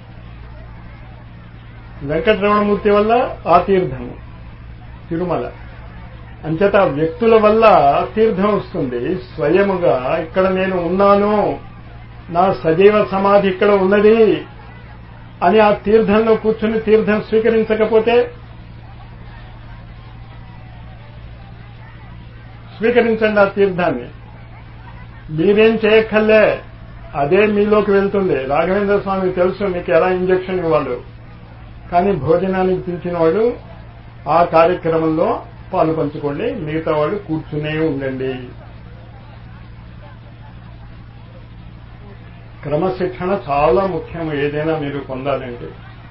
వెంకటరమణమూర్తి వల్ల ఆ తీర్థము తిరుమల అంచేత వ్యక్తుల వల్ల తీర్థం వస్తుంది స్వయముగా ఇక్కడ నేను ఉన్నాను నా సజీవ సమాధి ఇక్కడ ఉన్నది అని ఆ తీర్థంలో కూర్చుని తీర్థం స్వీకరించకపోతే స్వీకరించండి ఆ తీర్థాన్ని మీరేం చేయక్కర్లే అదే మీలోకి వెళ్తుంది రాఘవేంద్ర స్వామి తెలుసు మీకు ఎలా ఇంజక్షన్ ఇవ్వాలో కానీ భోజనానికి పిలిచిన వాళ్ళు ఆ కార్యక్రమంలో పాలు పంచుకోండి మిగతా వాళ్ళు కూర్చునే ఉండండి క్రమశిక్షణ చాలా ముఖ్యం ఏదైనా మీరు పొందాలంటే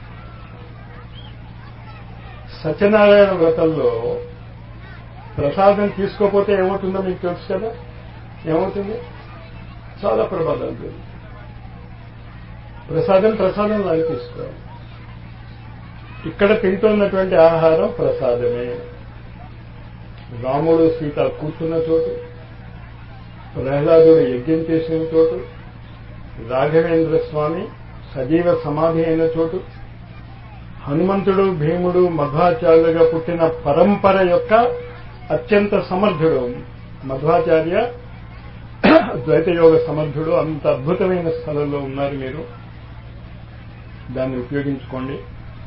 సత్యనారాయణ వ్రతంలో ప్రసాదం తీసుకోకపోతే ఏమవుతుందో మీకు తెలుసు కదా ఏమవుతుంది చాలా ప్రమాదాలు జరుగుతాయి ప్రసాదం ప్రసాదం లాగా తీసుకోవాలి ఇక్కడ తింటున్నటువంటి ఆహారం ప్రసాదమే రాముడు సీత కూర్చున్న చోటు ప్రహ్లాదుడు యజ్ఞం చేసిన చోటు రాఘవేంద్ర స్వామి సజీవ సమాధి అయిన చోటు హనుమంతుడు భీముడు మధ్వాచార్యులుగా పుట్టిన పరంపర యొక్క అత్యంత సమర్థుడు మధ్వాచార్య ద్వైత యోగ సమర్థుడు అంత అద్భుతమైన స్థలంలో ఉన్నారు మీరు దాన్ని ఉపయోగించుకోండి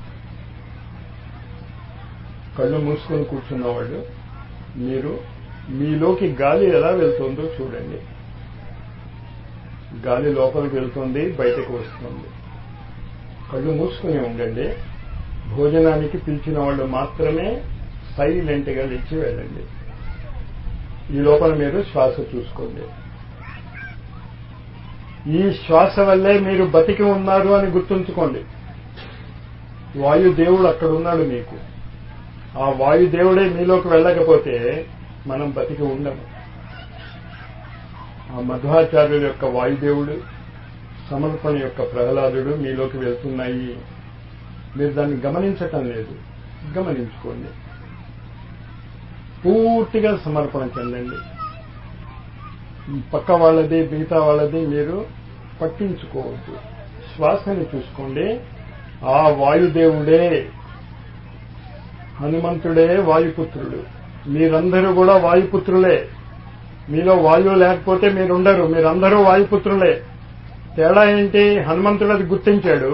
కళ్ళు మూసుకొని కూర్చున్న వాళ్ళు మీరు మీలోకి గాలి ఎలా వెళ్తుందో చూడండి గాలి లోపలికి వెళ్తుంది బయటకు వస్తుంది కళ్ళు మూసుకుని ఉండండి భోజనానికి పిలిచిన వాళ్ళు మాత్రమే సైలెంట్ గా లేచి వెళ్ళండి ఈ లోపల మీరు శ్వాస చూసుకోండి ఈ శ్వాస వల్లే మీరు బతికి ఉన్నారు అని గుర్తుంచుకోండి వాయుదేవుడు అక్కడ ఉన్నాడు మీకు ఆ వాయుదేవుడే మీలోకి వెళ్ళకపోతే మనం బతికి ఉండము ఆ మధ్వాచార్యుల యొక్క వాయుదేవుడు సమర్పణ యొక్క ప్రహ్లాదుడు మీలోకి వెళ్తున్నాయి మీరు దాన్ని గమనించటం లేదు గమనించుకోండి పూర్తిగా సమర్పణ చెందండి పక్క వాళ్ళది మిగతా వాళ్ళది మీరు పట్టించుకోవద్దు శ్వాసని చూసుకోండి ఆ వాయుదేవుడే హనుమంతుడే వాయుపుత్రుడు మీరందరూ కూడా వాయుపుత్రులే మీలో వాయువు లేకపోతే మీరుండరు మీరందరూ వాయుపుత్రులే తేడా ఏంటి హనుమంతుడు అది గుర్తించాడు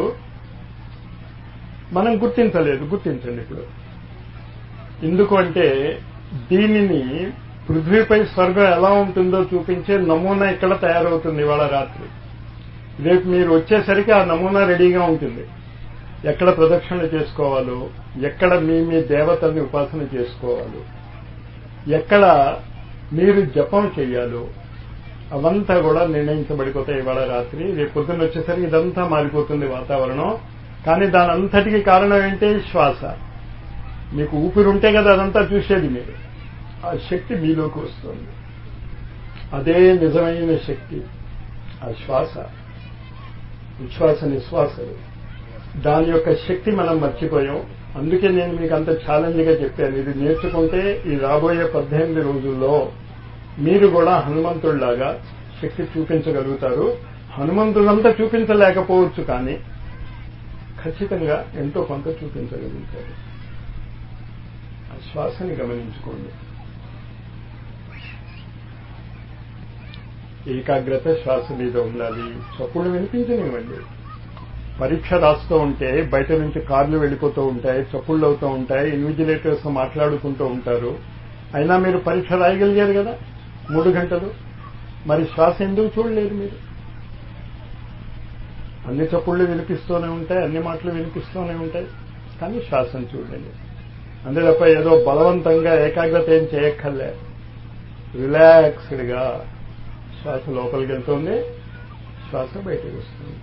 మనం గుర్తించలేదు గుర్తించండి ఇప్పుడు ఎందుకు అంటే దీనిని పృథ్వీపై స్వర్గం ఎలా ఉంటుందో చూపించే నమూనా ఇక్కడ తయారవుతుంది ఇవాళ రాత్రి రేపు మీరు వచ్చేసరికి ఆ నమూనా రెడీగా ఉంటుంది ఎక్కడ ప్రదక్షిణ చేసుకోవాలో ఎక్కడ మీ మీ దేవతల్ని ఉపాసన చేసుకోవాలో ఎక్కడ మీరు జపం చేయాలో అవంతా కూడా నిర్ణయించబడిపోతాయి ఇవాళ రాత్రి రేపు పొద్దున్న వచ్చేసరికి ఇదంతా మారిపోతుంది వాతావరణం కానీ దాని అంతటికి కారణం ఏంటి శ్వాస మీకు ఊపిరి ఉంటే కదా అదంతా చూసేది మీరు ఆ శక్తి మీలోకి వస్తుంది అదే నిజమైన శక్తి ఆ శ్వాస ఉచ్ఛ్వాస నిశ్వాసలు దాని యొక్క శక్తి మనం మర్చిపోయాం అందుకే నేను మీకు అంత ఛాలెంజ్గా చెప్పాను ఇది నేర్చుకుంటే ఈ రాబోయే పద్దెనిమిది రోజుల్లో మీరు కూడా హనుమంతుడిలాగా శక్తి చూపించగలుగుతారు హనుమంతుడంతా చూపించలేకపోవచ్చు కానీ ఖచ్చితంగా ఎంతో కొంత చూపించగలుగుతారు ఆ శ్వాసని గమనించుకోండి ఏకాగ్రత శ్వాస మీద ఉండాలి చప్పుడు వినిపించనివ్వండి పరీక్ష రాస్తూ ఉంటే బయట నుంచి కార్లు వెళ్ళిపోతూ ఉంటాయి చప్పుళ్ళు అవుతూ ఉంటాయి ఇన్విజిలేటర్స్ మాట్లాడుకుంటూ ఉంటారు అయినా మీరు పరీక్ష రాయగలిగారు కదా మూడు గంటలు మరి శ్వాస ఎందుకు చూడలేదు మీరు అన్ని చప్పుళ్ళు వినిపిస్తూనే ఉంటాయి అన్ని మాటలు వినిపిస్తూనే ఉంటాయి కానీ శ్వాసను చూడండి అంతే తప్ప ఏదో బలవంతంగా ఏకాగ్రత ఏం చేయక్కర్లే రిలాక్స్డ్గా శ్వాస లోపలికి వెళ్తుంది శ్వాస బయటకు వస్తుంది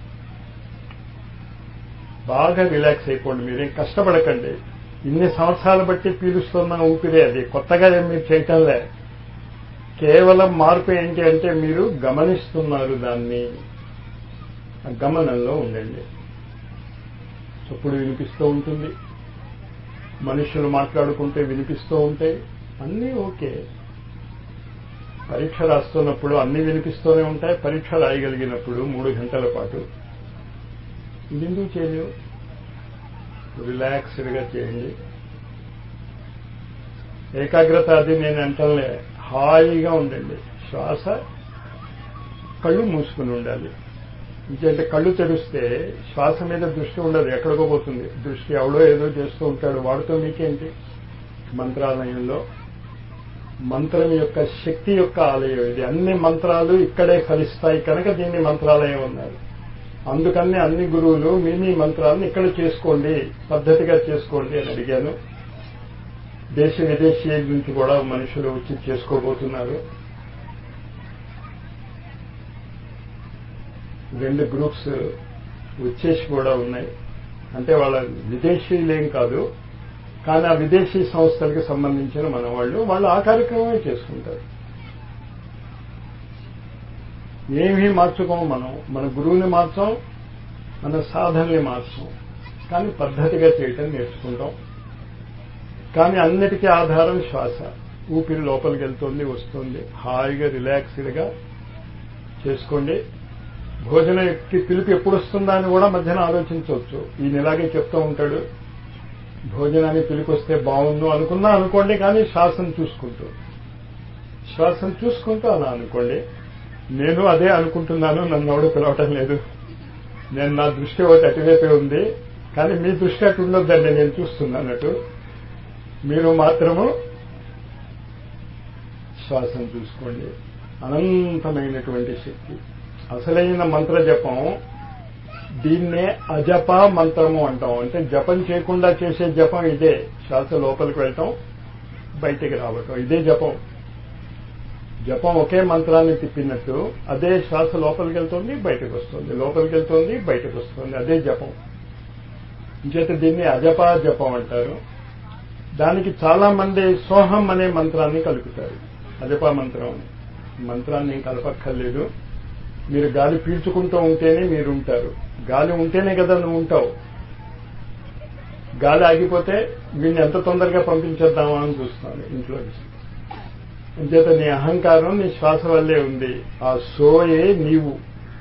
బాగా రిలాక్స్ అయిపోండి మీరేం కష్టపడకండి ఇన్ని సంవత్సరాలు బట్టి పీలుస్తున్న ఊపిరే అది కొత్తగా ఏం మీరు చేయటంలే కేవలం మార్పు ఏంటి అంటే మీరు గమనిస్తున్నారు దాన్ని ఆ గమనంలో ఉండండి చప్పుడు వినిపిస్తూ ఉంటుంది మనుషులు మాట్లాడుకుంటే వినిపిస్తూ ఉంటాయి అన్నీ ఓకే పరీక్ష రాస్తున్నప్పుడు అన్ని వినిపిస్తూనే ఉంటాయి పరీక్ష రాయగలిగినప్పుడు మూడు గంటల పాటు ఇది ఎందుకు చేయలేవు రిలాక్స్డ్గా చేయండి ఏకాగ్రత అది నేను అంటలే హాయిగా ఉండండి శ్వాస కళ్ళు మూసుకుని ఉండాలి ఇంకంటే కళ్ళు తెరిస్తే శ్వాస మీద దృష్టి ఉండదు ఎక్కడికో పోతుంది దృష్టి ఎవడో ఏదో చేస్తూ ఉంటాడు వాడితో మీకేంటి మంత్రాలయంలో మంత్రం యొక్క శక్తి యొక్క ఆలయం ఇది అన్ని మంత్రాలు ఇక్కడే ఫలిస్తాయి కనుక దీన్ని మంత్రాలయం ఉన్నారు అందుకని అన్ని గురువులు మీ మీ మంత్రాలను ఇక్కడ చేసుకోండి పద్ధతిగా చేసుకోండి అని అడిగాను దేశ విదేశీయ నుంచి కూడా మనుషులు వచ్చి చేసుకోబోతున్నారు రెండు గ్రూప్స్ వచ్చేసి కూడా ఉన్నాయి అంటే వాళ్ళ విదేశీయులేం కాదు కానీ ఆ విదేశీ సంస్థలకు సంబంధించిన మన వాళ్ళు వాళ్ళు ఆ కార్యక్రమమే చేసుకుంటారు ఏమీ మార్చుకోము మనం మన గురువుని మార్చాం మన సాధనని మార్చం కానీ పద్ధతిగా చేయటం నేర్చుకుంటాం కానీ అన్నిటికీ ఆధారం శ్వాస ఊపిరి లోపలికి వెళ్తుంది వస్తుంది హాయిగా రిలాక్స్డ్గా చేసుకోండి భోజన వ్యక్తి పిలుపు ఎప్పుడు వస్తుందా అని కూడా మధ్యన ఆలోచించవచ్చు ఈయన ఇలాగే చెప్తూ ఉంటాడు భోజనానికి పిలుపు వస్తే బాగుండు అనుకున్నా అనుకోండి కానీ శ్వాసను చూసుకుంటూ శ్వాసను చూసుకుంటూ అలా అనుకోండి నేను అదే అనుకుంటున్నాను నన్ను ఎవడు పిలవటం లేదు నేను నా దృష్టి ఒకటి అటువైపే ఉంది కానీ మీ దృష్టి అటు ఉండొద్దండి నేను చూస్తున్నానట్టు మీరు మాత్రము శ్వాసను చూసుకోండి అనంతమైనటువంటి శక్తి అసలైన మంత్ర జపం దీన్నే అజప మంత్రము అంటాం అంటే జపం చేయకుండా చేసే జపం ఇదే శ్వాస లోపలికి వెళ్ళటం బయటికి రావటం ఇదే జపం జపం ఒకే మంత్రాన్ని తిప్పినట్టు అదే శ్వాస లోపలికి వెళ్తుంది బయటకు వస్తుంది లోపలికి వెళ్తుంది బయటకు వస్తుంది అదే జపం ఇంచేత దీన్ని అజప జపం అంటారు దానికి చాలా మంది సోహం అనే మంత్రాన్ని కలుపుతారు అజప మంత్రం అని మంత్రాన్ని ఏం కలపక్కర్లేదు మీరు గాలి పీల్చుకుంటూ ఉంటేనే మీరు ఉంటారు గాలి ఉంటేనే కదా నువ్వు ఉంటావు గాలి ఆగిపోతే వీడిని ఎంత తొందరగా పంపించేద్దామా అని చూస్తున్నాను ఇంట్లో అంచేత నీ అహంకారం నీ శ్వాస వల్లే ఉంది ఆ సోయే నీవు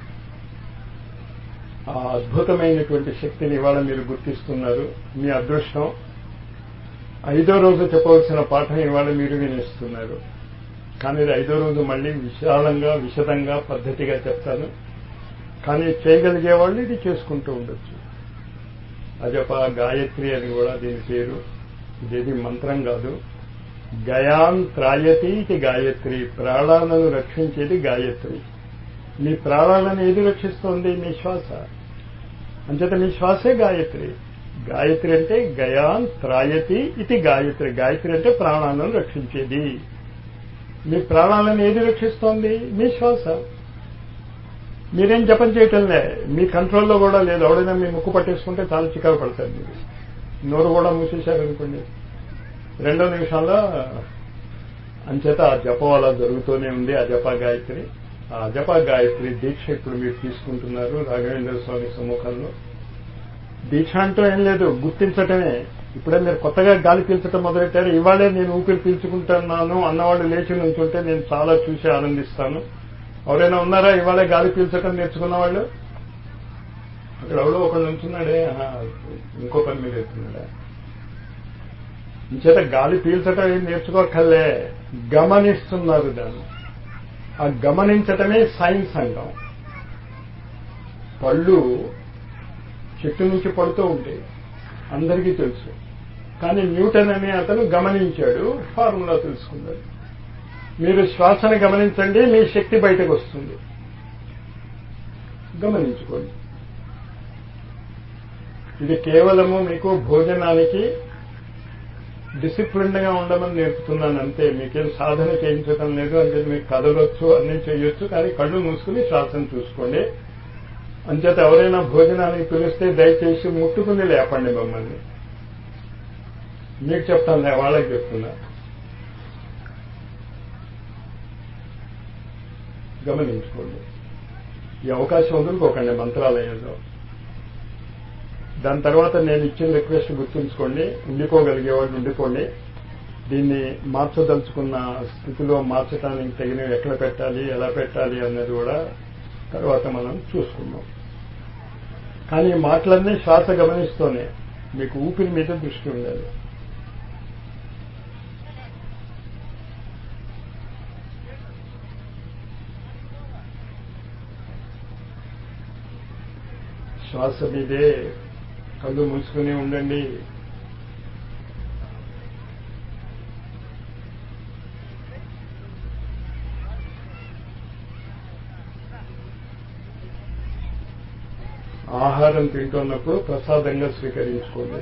ఆ అద్భుతమైనటువంటి శక్తిని ఇవాళ మీరు గుర్తిస్తున్నారు మీ అదృష్టం ఐదో రోజు చెప్పవలసిన పాఠం ఇవాళ మీరు వినేస్తున్నారు కానీ ఇది ఐదో రోజు మళ్ళీ విశాలంగా విశదంగా పద్ధతిగా చెప్తాను కానీ చేయగలిగే వాళ్ళు ఇది చేసుకుంటూ ఉండొచ్చు అజప గాయత్రి అని కూడా దీని పేరు ఇదేది మంత్రం కాదు గయాన్ త్రాయతి ఇది గాయత్రి ప్రాణాలను రక్షించేది గాయత్రి మీ ప్రాణాలను ఏది రక్షిస్తోంది మీ శ్వాస అంచేత మీ శ్వాసే గాయత్రి గాయత్రి అంటే గయాన్ త్రాయతి ఇది గాయత్రి గాయత్రి అంటే ప్రాణాలను రక్షించేది మీ ప్రాణాలను ఏది రక్షిస్తోంది మీ శ్వాస మీరేం జపం చేయటంలే మీ కంట్రోల్లో కూడా లేదు ఎవడైనా మీ ముక్కు పట్టేసుకుంటే చాలా చికాకు పడతారు మీరు నోరు కూడా మూసేశారనుకోండి రెండో నిమిషాల్లో అంచేత ఆ జపం అలా జరుగుతూనే ఉంది ఆ జప గాయత్రి ఆ అజప గాయత్రి దీక్ష ఇప్పుడు మీరు తీసుకుంటున్నారు రాఘవేంద్ర స్వామి సమ్ముఖంలో దీక్ష అంటూ ఏం లేదు గుర్తించటమే ఇప్పుడే మీరు కొత్తగా గాలి పీల్చడం మొదలెట్టారు ఇవాళే నేను ఊపిరి పీల్చుకుంటున్నాను అన్నవాళ్ళు లేచి నుంచుంటే నేను చాలా చూసి ఆనందిస్తాను ఎవరైనా ఉన్నారా ఇవాళే గాలి పీల్చటం నేర్చుకున్న వాళ్ళు అక్కడ ఎవడో ఒకడు నుంచున్నాడే ఇంకో పని మీద వెళ్తున్నాడా ఇంచేత గాలి పీల్చటం ఏం నేర్చుకోకర్లే గమనిస్తున్నారు దాన్ని ఆ గమనించటమే సైన్స్ అంటాం పళ్ళు చెట్టు నుంచి పడుతూ ఉంటాయి అందరికీ తెలుసు కానీ న్యూటన్ అనే అతను గమనించాడు ఫార్ములా తెలుసుకున్నాడు మీరు శ్వాసను గమనించండి మీ శక్తి బయటకు వస్తుంది గమనించుకోండి ఇది కేవలము మీకు భోజనానికి డిసిప్లిన్ గా ఉండమని నేర్పుతున్నాను అంతే మీకేం సాధన చేయించడం లేదు అంటే మీకు కదలొచ్చు అన్నీ చేయొచ్చు కానీ కళ్ళు మూసుకుని శ్వాసను చూసుకోండి అంచేత ఎవరైనా భోజనానికి పిలిస్తే దయచేసి ముట్టుకుని లేపండి మమ్మల్ని మీకు చెప్తాను వాళ్ళకి చెప్తున్నా గమనించుకోండి ఈ అవకాశం వదులుకోకండి మంత్రాలయంలో దాని తర్వాత నేను ఇచ్చిన రిక్వెస్ట్ గుర్తుంచుకోండి ఉండిపోగలిగే వాళ్ళు ఉండిపోండి దీన్ని మార్చదలుచుకున్న స్థితిలో మార్చడానికి తగినవి ఎక్కడ పెట్టాలి ఎలా పెట్టాలి అన్నది కూడా తర్వాత మనం చూసుకుందాం కానీ ఈ మాటలన్నీ శ్వాస గమనిస్తూనే మీకు ఊపిరి మీద దృష్టి ఉండాలి శ్వాస మీదే కళ్ళు మూసుకుని ఉండండి ఆహారం తింటున్నప్పుడు ప్రసాదంగా స్వీకరించుకోండి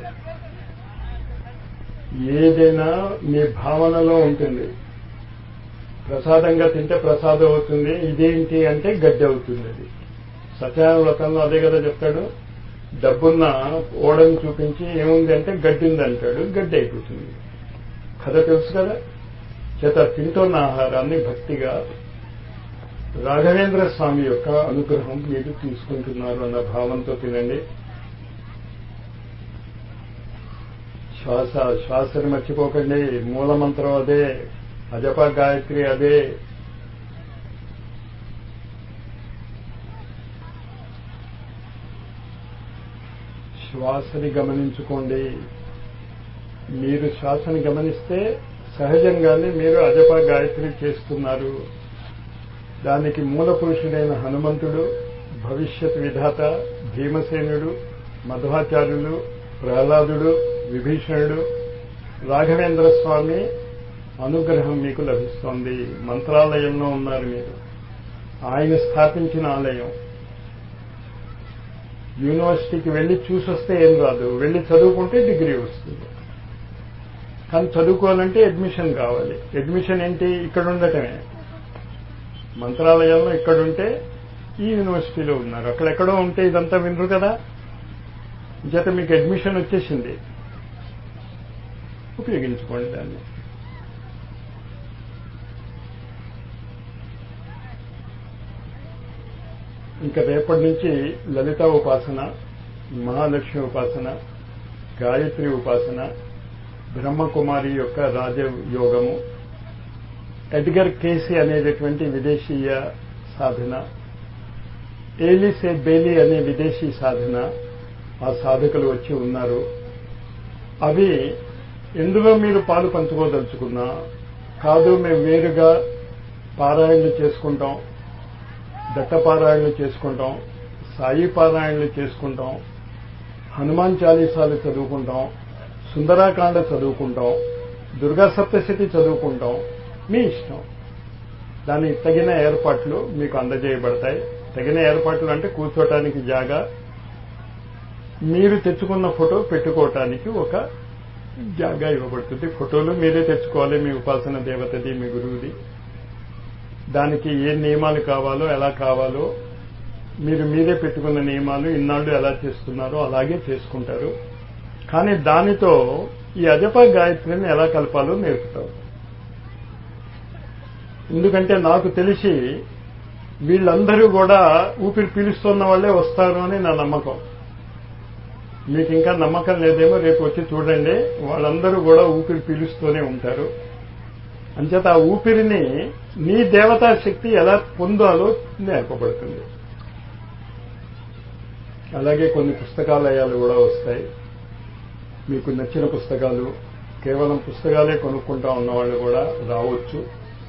ఏదైనా మీ భావనలో ఉంటుంది ప్రసాదంగా తింటే ప్రసాదం అవుతుంది ఇదేంటి అంటే గడ్డి అవుతుంది అది సత్యనారాయణ వ్రతంలో అదే కదా చెప్తాడు డబ్బున్న ఓడని చూపించి ఏముంది అంటే గడ్డింది అంటాడు గడ్డి అయిపోతుంది కథ తెలుసు కదా చేత తింటున్న ఆహారాన్ని భక్తిగా రాఘవేంద్ర స్వామి యొక్క అనుగ్రహం మీరు తీసుకుంటున్నారు అన్న భావంతో తినండి శ్వాస శ్వాసని మర్చిపోకండి మూలమంత్రం అదే అజప గాయత్రి అదే శ్వాసని గమనించుకోండి మీరు శ్వాసని గమనిస్తే సహజంగానే మీరు అజప గాయత్రి చేస్తున్నారు దానికి మూల పురుషుడైన హనుమంతుడు భవిష్యత్ విధాత భీమసేనుడు మధ్వాచార్యులు ప్రహ్లాదుడు విభీషణుడు రాఘవేంద్ర స్వామి అనుగ్రహం మీకు లభిస్తోంది మంత్రాలయంలో ఉన్నారు మీరు ఆయన స్థాపించిన ఆలయం యూనివర్సిటీకి వెళ్ళి చూసొస్తే ఏం రాదు వెళ్ళి చదువుకుంటే డిగ్రీ వస్తుంది కానీ చదువుకోవాలంటే అడ్మిషన్ కావాలి అడ్మిషన్ ఏంటి ఇక్కడ ఉండటమే మంత్రాలయంలో ఇక్కడుంటే ఈ యూనివర్సిటీలో ఉన్నారు అక్కడెక్కడో ఉంటే ఇదంతా వినరు కదా చేత మీకు అడ్మిషన్ వచ్చేసింది ఉపయోగించుకోండి దాన్ని ఇంకా రేపటి నుంచి లలిత ఉపాసన మహాలక్ష్మి ఉపాసన గాయత్రి ఉపాసన బ్రహ్మకుమారి యొక్క రాజయోగము ఎడ్గర్ కేసీ అనేటటువంటి విదేశీయ సాధన ఏలిసే బేలి అనే విదేశీ సాధన ఆ సాధకులు వచ్చి ఉన్నారు అవి ఎందులో మీరు పాలు పంచుకోదలుచుకున్నా కాదు మేము వేరుగా పారాయణలు చేసుకుంటాం దట్టపారాయణలు చేసుకుంటాం సాయి పారాయణలు చేసుకుంటాం హనుమాన్ చాలీసాలు చదువుకుంటాం సుందరాకాండ చదువుకుంటాం దుర్గా సప్తశతి చదువుకుంటాం మీ ఇష్టం దానికి తగిన ఏర్పాట్లు మీకు అందజేయబడతాయి తగిన ఏర్పాట్లు అంటే కూర్చోటానికి జాగా మీరు తెచ్చుకున్న ఫోటో పెట్టుకోవటానికి ఒక జాగా ఇవ్వబడుతుంది ఫోటోలు మీరే తెచ్చుకోవాలి మీ ఉపాసన దేవతది మీ గురువుది దానికి ఏ నియమాలు కావాలో ఎలా కావాలో మీరు మీరే పెట్టుకున్న నియమాలు ఇన్నాళ్ళు ఎలా చేస్తున్నారో అలాగే చేసుకుంటారు కానీ దానితో ఈ అజప గాయత్రిని ఎలా కలపాలో నేర్పుతారు ఎందుకంటే నాకు తెలిసి వీళ్ళందరూ కూడా ఊపిరి పీలుస్తున్న వాళ్ళే వస్తారు అని నా నమ్మకం మీకు ఇంకా నమ్మకం లేదేమో రేపు వచ్చి చూడండి వాళ్ళందరూ కూడా ఊపిరి పీలుస్తూనే ఉంటారు అంచేత ఆ ఊపిరిని నీ దేవతా శక్తి ఎలా పొందాలో నేర్పబడుతుంది అలాగే కొన్ని పుస్తకాలయాలు కూడా వస్తాయి మీకు నచ్చిన పుస్తకాలు కేవలం పుస్తకాలే కొనుక్కుంటా ఉన్నవాళ్ళు కూడా రావచ్చు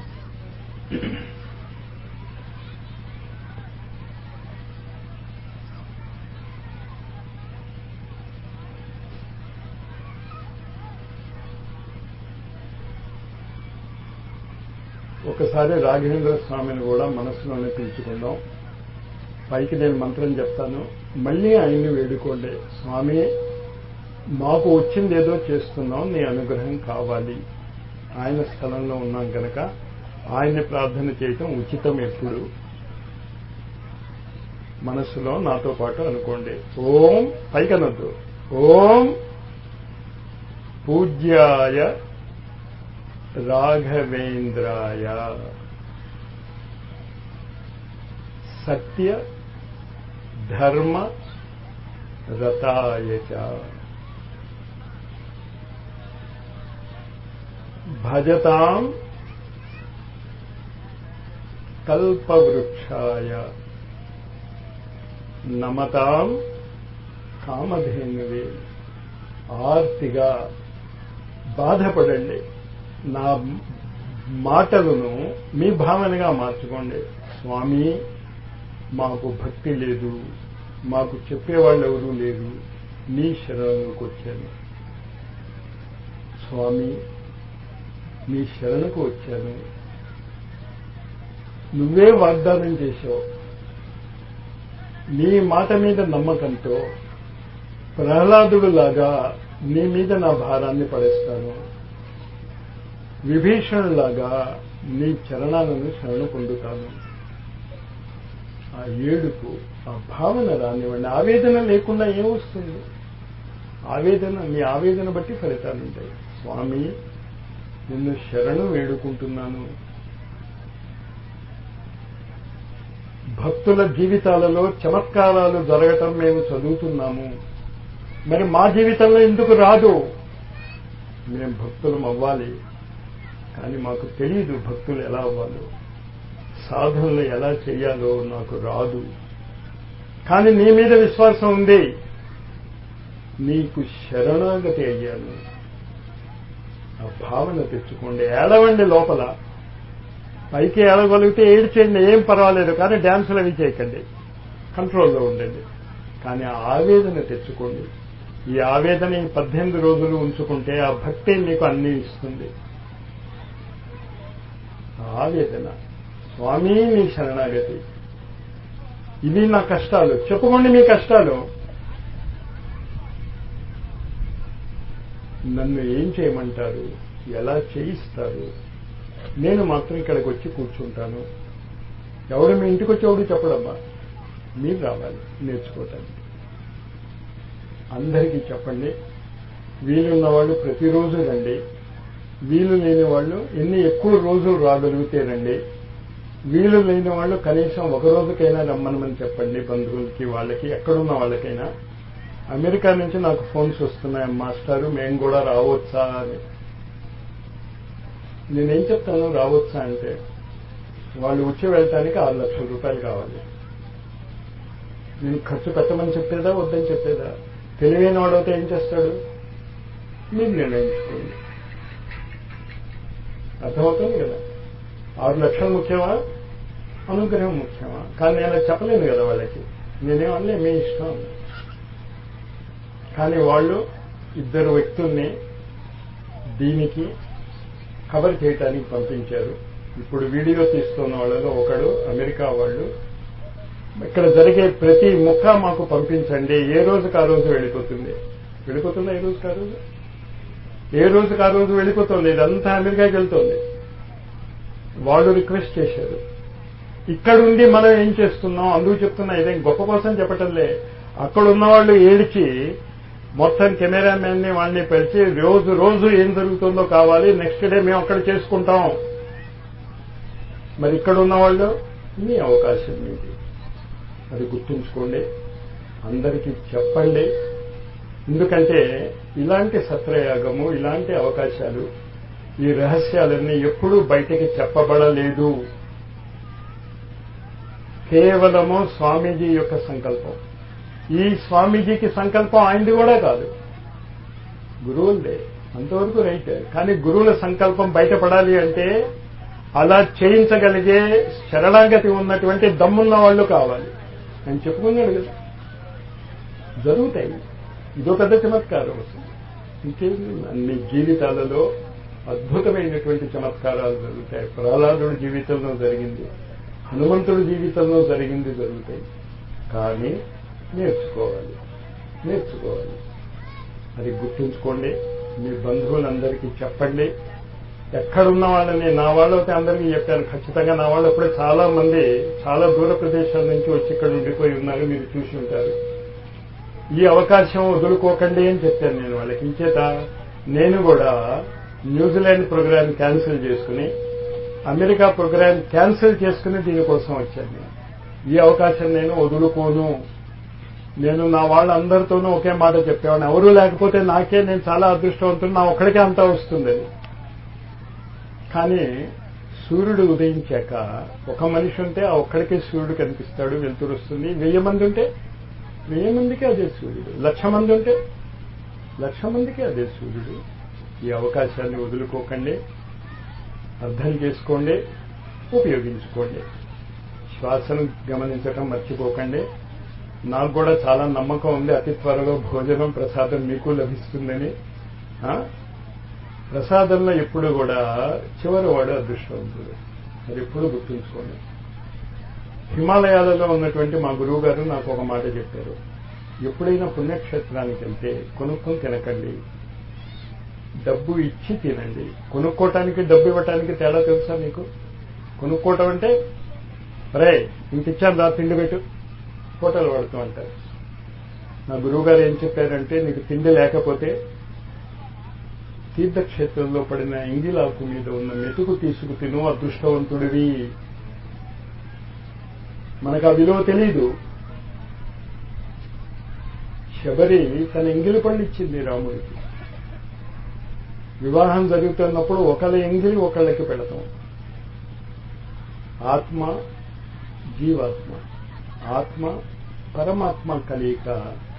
ఒకసారి రాఘవేంద్ర స్వామిని కూడా మనసులోనే పిలుచుకుందాం పైకి నేను మంత్రం చెప్తాను మళ్ళీ ఆయన్ని వేడుకోండి స్వామి మాకు వచ్చింది ఏదో చేస్తున్నాం నీ అనుగ్రహం కావాలి ఆయన స్థలంలో ఉన్నాం కనుక ఆయన్ని ప్రార్థన చేయటం ఉచితం ఎప్పుడు మనస్సులో నాతో పాటు అనుకోండి ఓం పైకనద్దు ఓం పూజ్యాయ రాఘవేంద్రాయ సత్య ధర్మ రతాయ చ భజతాం కల్పవృక్షాయ నమతాం కామధేనువే ఆర్తిగా బాధపడండి నా మాటలను మీ భావనగా మార్చుకోండి స్వామి మాకు భక్తి లేదు మాకు చెప్పేవాళ్ళు ఎవరూ లేరు నీ శరణకు వచ్చాను స్వామి నీ శరణకు వచ్చాను నువ్వే వాగ్దానం చేశావు నీ మాట మీద నమ్మకంతో ప్రహ్లాదుడు లాగా నీ మీద నా భారాన్ని పడేస్తాను విభీషణులాగా నీ చరణాలను శరణు పొందుతాను ఆ ఏడుపు ఆ భావన రానివ్వండి ఆవేదన లేకుండా ఏమొస్తుంది ఆవేదన మీ ఆవేదన బట్టి ఫలితాలు ఉంటాయి స్వామి నిన్ను శరణు వేడుకుంటున్నాను భక్తుల జీవితాలలో చమత్కారాలు జరగటం మేము చదువుతున్నాము మరి మా జీవితంలో ఎందుకు రాదు మేము భక్తులం అవ్వాలి కానీ మాకు తెలియదు భక్తులు ఎలా అవ్వాలో సాధనలు ఎలా చేయాలో నాకు రాదు కానీ నీ మీద విశ్వాసం ఉంది నీకు శరణాగతి అయ్యాను ఆ భావన తెచ్చుకోండి ఏడవండి లోపల పైకి ఏడగలిగితే ఏడ్చేయండి ఏం పర్వాలేదు కానీ డ్యాన్సులు అవి చేయకండి కంట్రోల్లో ఉండండి కానీ ఆ ఆవేదన తెచ్చుకోండి ఈ ఆవేదన ఈ పద్దెనిమిది రోజులు ఉంచుకుంటే ఆ భక్తి మీకు అన్ని ఇస్తుంది ఆవేదన స్వామి మీ శరణాగతి ఇవి నా కష్టాలు చెప్పుకోండి మీ కష్టాలు నన్ను ఏం చేయమంటారు ఎలా చేయిస్తారు నేను మాత్రం ఇక్కడికి వచ్చి కూర్చుంటాను ఎవడు మీ ఇంటికి వచ్చి ఎవడు చెప్పడమ్మా మీరు రావాలి నేర్చుకోవటానికి అందరికీ చెప్పండి వీలున్న వాళ్ళు ప్రతిరోజు రండి వీలు లేని వాళ్ళు ఎన్ని ఎక్కువ రోజులు రాగలిగితే రండి వీలు లేని వాళ్ళు కనీసం ఒక రోజుకైనా రమ్మనమని చెప్పండి బంధువులకి వాళ్ళకి ఎక్కడున్న వాళ్ళకైనా అమెరికా నుంచి నాకు ఫోన్స్ వస్తున్నాయి మాస్టారు మేము కూడా రావచ్చా అని నేనేం చెప్తాను రావచ్చా అంటే వాళ్ళు వచ్చి వెళ్ళటానికి ఆరు లక్షల రూపాయలు కావాలి నేను ఖర్చు పెట్టమని చెప్పేదా వద్దని చెప్పేదా తెలివైన వాడైతే ఏం చేస్తాడు మీరు నిర్ణయించుకోండి అర్థమవుతుంది కదా ఆరు లక్షలు ముఖ్యమా అనుగ్రహం ముఖ్యమా కానీ నేను చెప్పలేను కదా వాళ్ళకి నేనేమనలే మీ ఇష్టం కానీ వాళ్ళు ఇద్దరు వ్యక్తుల్ని దీనికి కవర్ చేయడానికి పంపించారు ఇప్పుడు వీడియో తీస్తున్న వాళ్ళలో ఒకడు అమెరికా వాళ్ళు ఇక్కడ జరిగే ప్రతి ముఖ మాకు పంపించండి ఏ రోజుకి ఆ రోజు వెళ్ళిపోతుంది వెళ్ళిపోతుందా ఏ రోజుకి ఆ రోజు ఏ రోజుకి ఆ రోజు వెళ్ళిపోతుంది ఇదంతా అమెరికాకి వెళ్తుంది వాళ్ళు రిక్వెస్ట్ చేశారు ఇక్కడుండి మనం ఏం చేస్తున్నాం అందుకు చెప్తున్నా ఇదేం గొప్ప కోసం చెప్పటంలే అక్కడ ఉన్న వాళ్ళు ఏడిచి మొత్తం కెమెరామెన్ ని వాళ్ళని పిలిచి రోజు రోజు ఏం జరుగుతుందో కావాలి నెక్స్ట్ డే మేము అక్కడ చేసుకుంటాం మరి ఇక్కడ ఉన్న వాళ్ళు మీ అవకాశం మీది అది గుర్తుంచుకోండి అందరికీ చెప్పండి ఎందుకంటే ఇలాంటి సత్రయాగము ఇలాంటి అవకాశాలు ఈ రహస్యాలన్నీ ఎప్పుడూ బయటికి చెప్పబడలేదు కేవలము స్వామీజీ యొక్క సంకల్పం ఈ స్వామీజీకి సంకల్పం ఆయనది కూడా కాదు గురువులదే అంతవరకు రైట్ కానీ గురువుల సంకల్పం బయటపడాలి అంటే అలా చేయించగలిగే శరణాగతి ఉన్నటువంటి దమ్మున్న వాళ్ళు కావాలి అని చెప్పుకున్నాడు కదా జరుగుతాయి ఇదో పెద్ద చమత్కారం వస్తుంది ఇంకేంది అన్ని జీవితాలలో అద్భుతమైనటువంటి చమత్కారాలు జరుగుతాయి ప్రహ్లాదుడి జీవితంలో జరిగింది హనుమంతుడి జీవితంలో జరిగింది జరుగుతాయి కానీ నేర్చుకోవాలి నేర్చుకోవాలి అది గుర్తుంచుకోండి మీ బంధువులందరికీ చెప్పండి ఎక్కడున్న వాళ్ళని నా వాళ్ళైతే అందరికీ చెప్పాను ఖచ్చితంగా నా వాళ్ళు అప్పుడే చాలా మంది చాలా దూర ప్రదేశాల నుంచి వచ్చి ఇక్కడ ఉండిపోయి ఉన్నారు మీరు చూసి ఉంటారు ఈ అవకాశం వదులుకోకండి అని చెప్పాను నేను వాళ్ళకి ఇంచేత నేను కూడా న్యూజిలాండ్ ప్రోగ్రామ్ క్యాన్సిల్ చేసుకుని అమెరికా ప్రోగ్రామ్ క్యాన్సిల్ చేసుకుని దీనికోసం వచ్చాను నేను ఈ అవకాశం నేను వదులుకోను నేను నా వాళ్ళందరితోనూ ఒకే మాట చెప్పేవాడిని ఎవరు లేకపోతే నాకే నేను చాలా అదృష్టవంతుడు నా ఒక్కడికే అంతా వస్తుంది అది కానీ సూర్యుడు ఉదయించాక ఒక మనిషి ఉంటే ఆ ఒక్కడికే సూర్యుడు కనిపిస్తాడు వెలుతురు వస్తుంది వెయ్యి మంది ఉంటే వెయ్యి మందికి అదే సూర్యుడు లక్ష మంది ఉంటే లక్ష మందికి అదే సూర్యుడు ఈ అవకాశాన్ని వదులుకోకండి అర్థం చేసుకోండి ఉపయోగించుకోండి శ్వాసను గమనించటం మర్చిపోకండి నాకు కూడా చాలా నమ్మకం ఉంది అతి త్వరలో భోజనం ప్రసాదం మీకు లభిస్తుందని ఆ? ప్రసాదంలో ఎప్పుడు కూడా చివరి వాడు అదృష్టవంతుడు అది ఎప్పుడు గుర్తుంచుకోండి హిమాలయాలలో ఉన్నటువంటి మా గురువు గారు నాకు ఒక మాట చెప్పారు ఎప్పుడైనా పుణ్యక్షేత్రానికి వెళ్తే కొనుక్కొని తినకండి డబ్బు ఇచ్చి తినండి కొనుక్కోవటానికి డబ్బు ఇవ్వటానికి తేడా తెలుసా మీకు కొనుక్కోవటం అంటే రే ఇంక ఇచ్చాను రా తిండి పెట్టు హోటల్ పడుతూ అంటారు నా గురువు గారు ఏం చెప్పారంటే నీకు తిండి లేకపోతే తీర్థక్షేత్రంలో పడిన ఇంగిలాకు మీద ఉన్న మెతుకు తీసుకు తిను అదృష్టవంతుడివి మనకు ఆ విలువ తెలియదు శబరి తన ఎంగిలి పళ్ళు ఇచ్చింది రాముడికి వివాహం జరుగుతున్నప్పుడు ఒకళ్ళ ఎంగిలి ఒకళ్ళకి పెడతాం ఆత్మ జీవాత్మ ఆత్మ పరమాత్మ కలయిక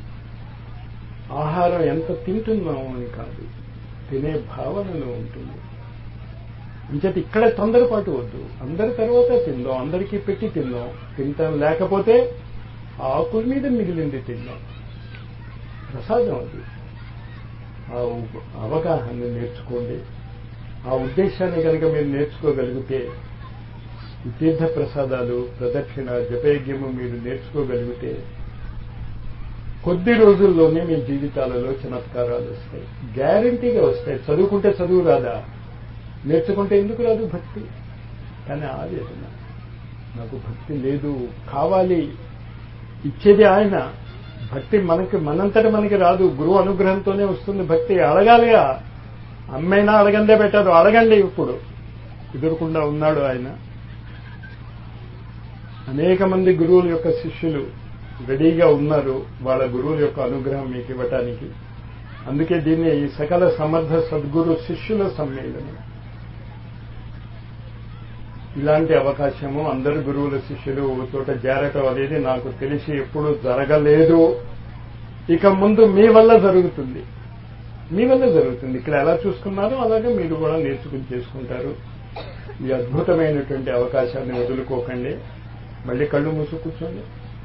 ఆహారం ఎంత తింటున్నాము అని కాదు తినే భావనలో ఉంటుంది ఇంచేత ఇక్కడ తొందరపాటు వద్దు అందరి తర్వాత తిందాం అందరికీ పెట్టి తిందాం తింటాం లేకపోతే ఆకుల మీద మిగిలింది తిందాం ప్రసాదం అది ఆ అవగాహన నేర్చుకోండి ఆ ఉద్దేశాన్ని కనుక మీరు నేర్చుకోగలిగితే ఈ తీర్థ ప్రసాదాలు ప్రదక్షిణ జపయజ్ఞము మీరు నేర్చుకోగలిగితే కొద్ది రోజుల్లోనే మీ జీవితాలలో చమత్కారాలు వస్తాయి గ్యారంటీగా వస్తాయి చదువుకుంటే చదువు రాదా నేర్చుకుంటే ఎందుకు రాదు భక్తి కానీ ఆవేదన నాకు భక్తి లేదు కావాలి ఇచ్చేది ఆయన భక్తి మనకి మనంతట మనకి రాదు గురువు అనుగ్రహంతోనే వస్తుంది భక్తి అడగాలిగా అమ్మైనా అడగందే పెట్టారు అడగండి ఇప్పుడు ఎదురకుండా ఉన్నాడు ఆయన అనేక మంది గురువుల యొక్క శిష్యులు రెడీగా ఉన్నారు వాళ్ళ గురువుల యొక్క అనుగ్రహం మీకు ఇవ్వటానికి అందుకే దీన్ని సకల సమర్థ సద్గురు శిష్యుల సమ్మేళనం ఇలాంటి అవకాశము అందరు గురువుల శిష్యులు ఒక చోట చేరటం అనేది నాకు తెలిసి ఎప్పుడు జరగలేదు ఇక ముందు మీ వల్ల జరుగుతుంది మీ వల్ల జరుగుతుంది ఇక్కడ ఎలా చూసుకున్నారో అలాగే మీరు కూడా నేర్చుకుని చేసుకుంటారు ఈ అద్భుతమైనటువంటి అవకాశాన్ని వదులుకోకండి మళ్ళీ కళ్ళు మూసు కూర్చోండి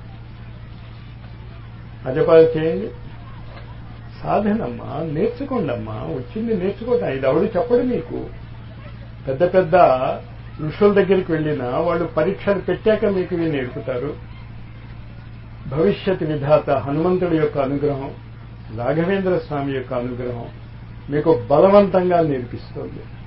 అజపాలు చేయండి సాధనమ్మా నేర్చుకోండమ్మా వచ్చింది నేర్చుకోవటం ఇది ఎవడు చెప్పడు మీకు పెద్ద పెద్ద ఋషుల దగ్గరికి వెళ్ళినా వాళ్ళు పరీక్షలు పెట్టాక మీకు ఇవి నేర్పుతారు భవిష్యత్ విధాత హనుమంతుడి యొక్క అనుగ్రహం రాఘవేంద్ర స్వామి యొక్క అనుగ్రహం మీకు బలవంతంగా నేర్పిస్తోంది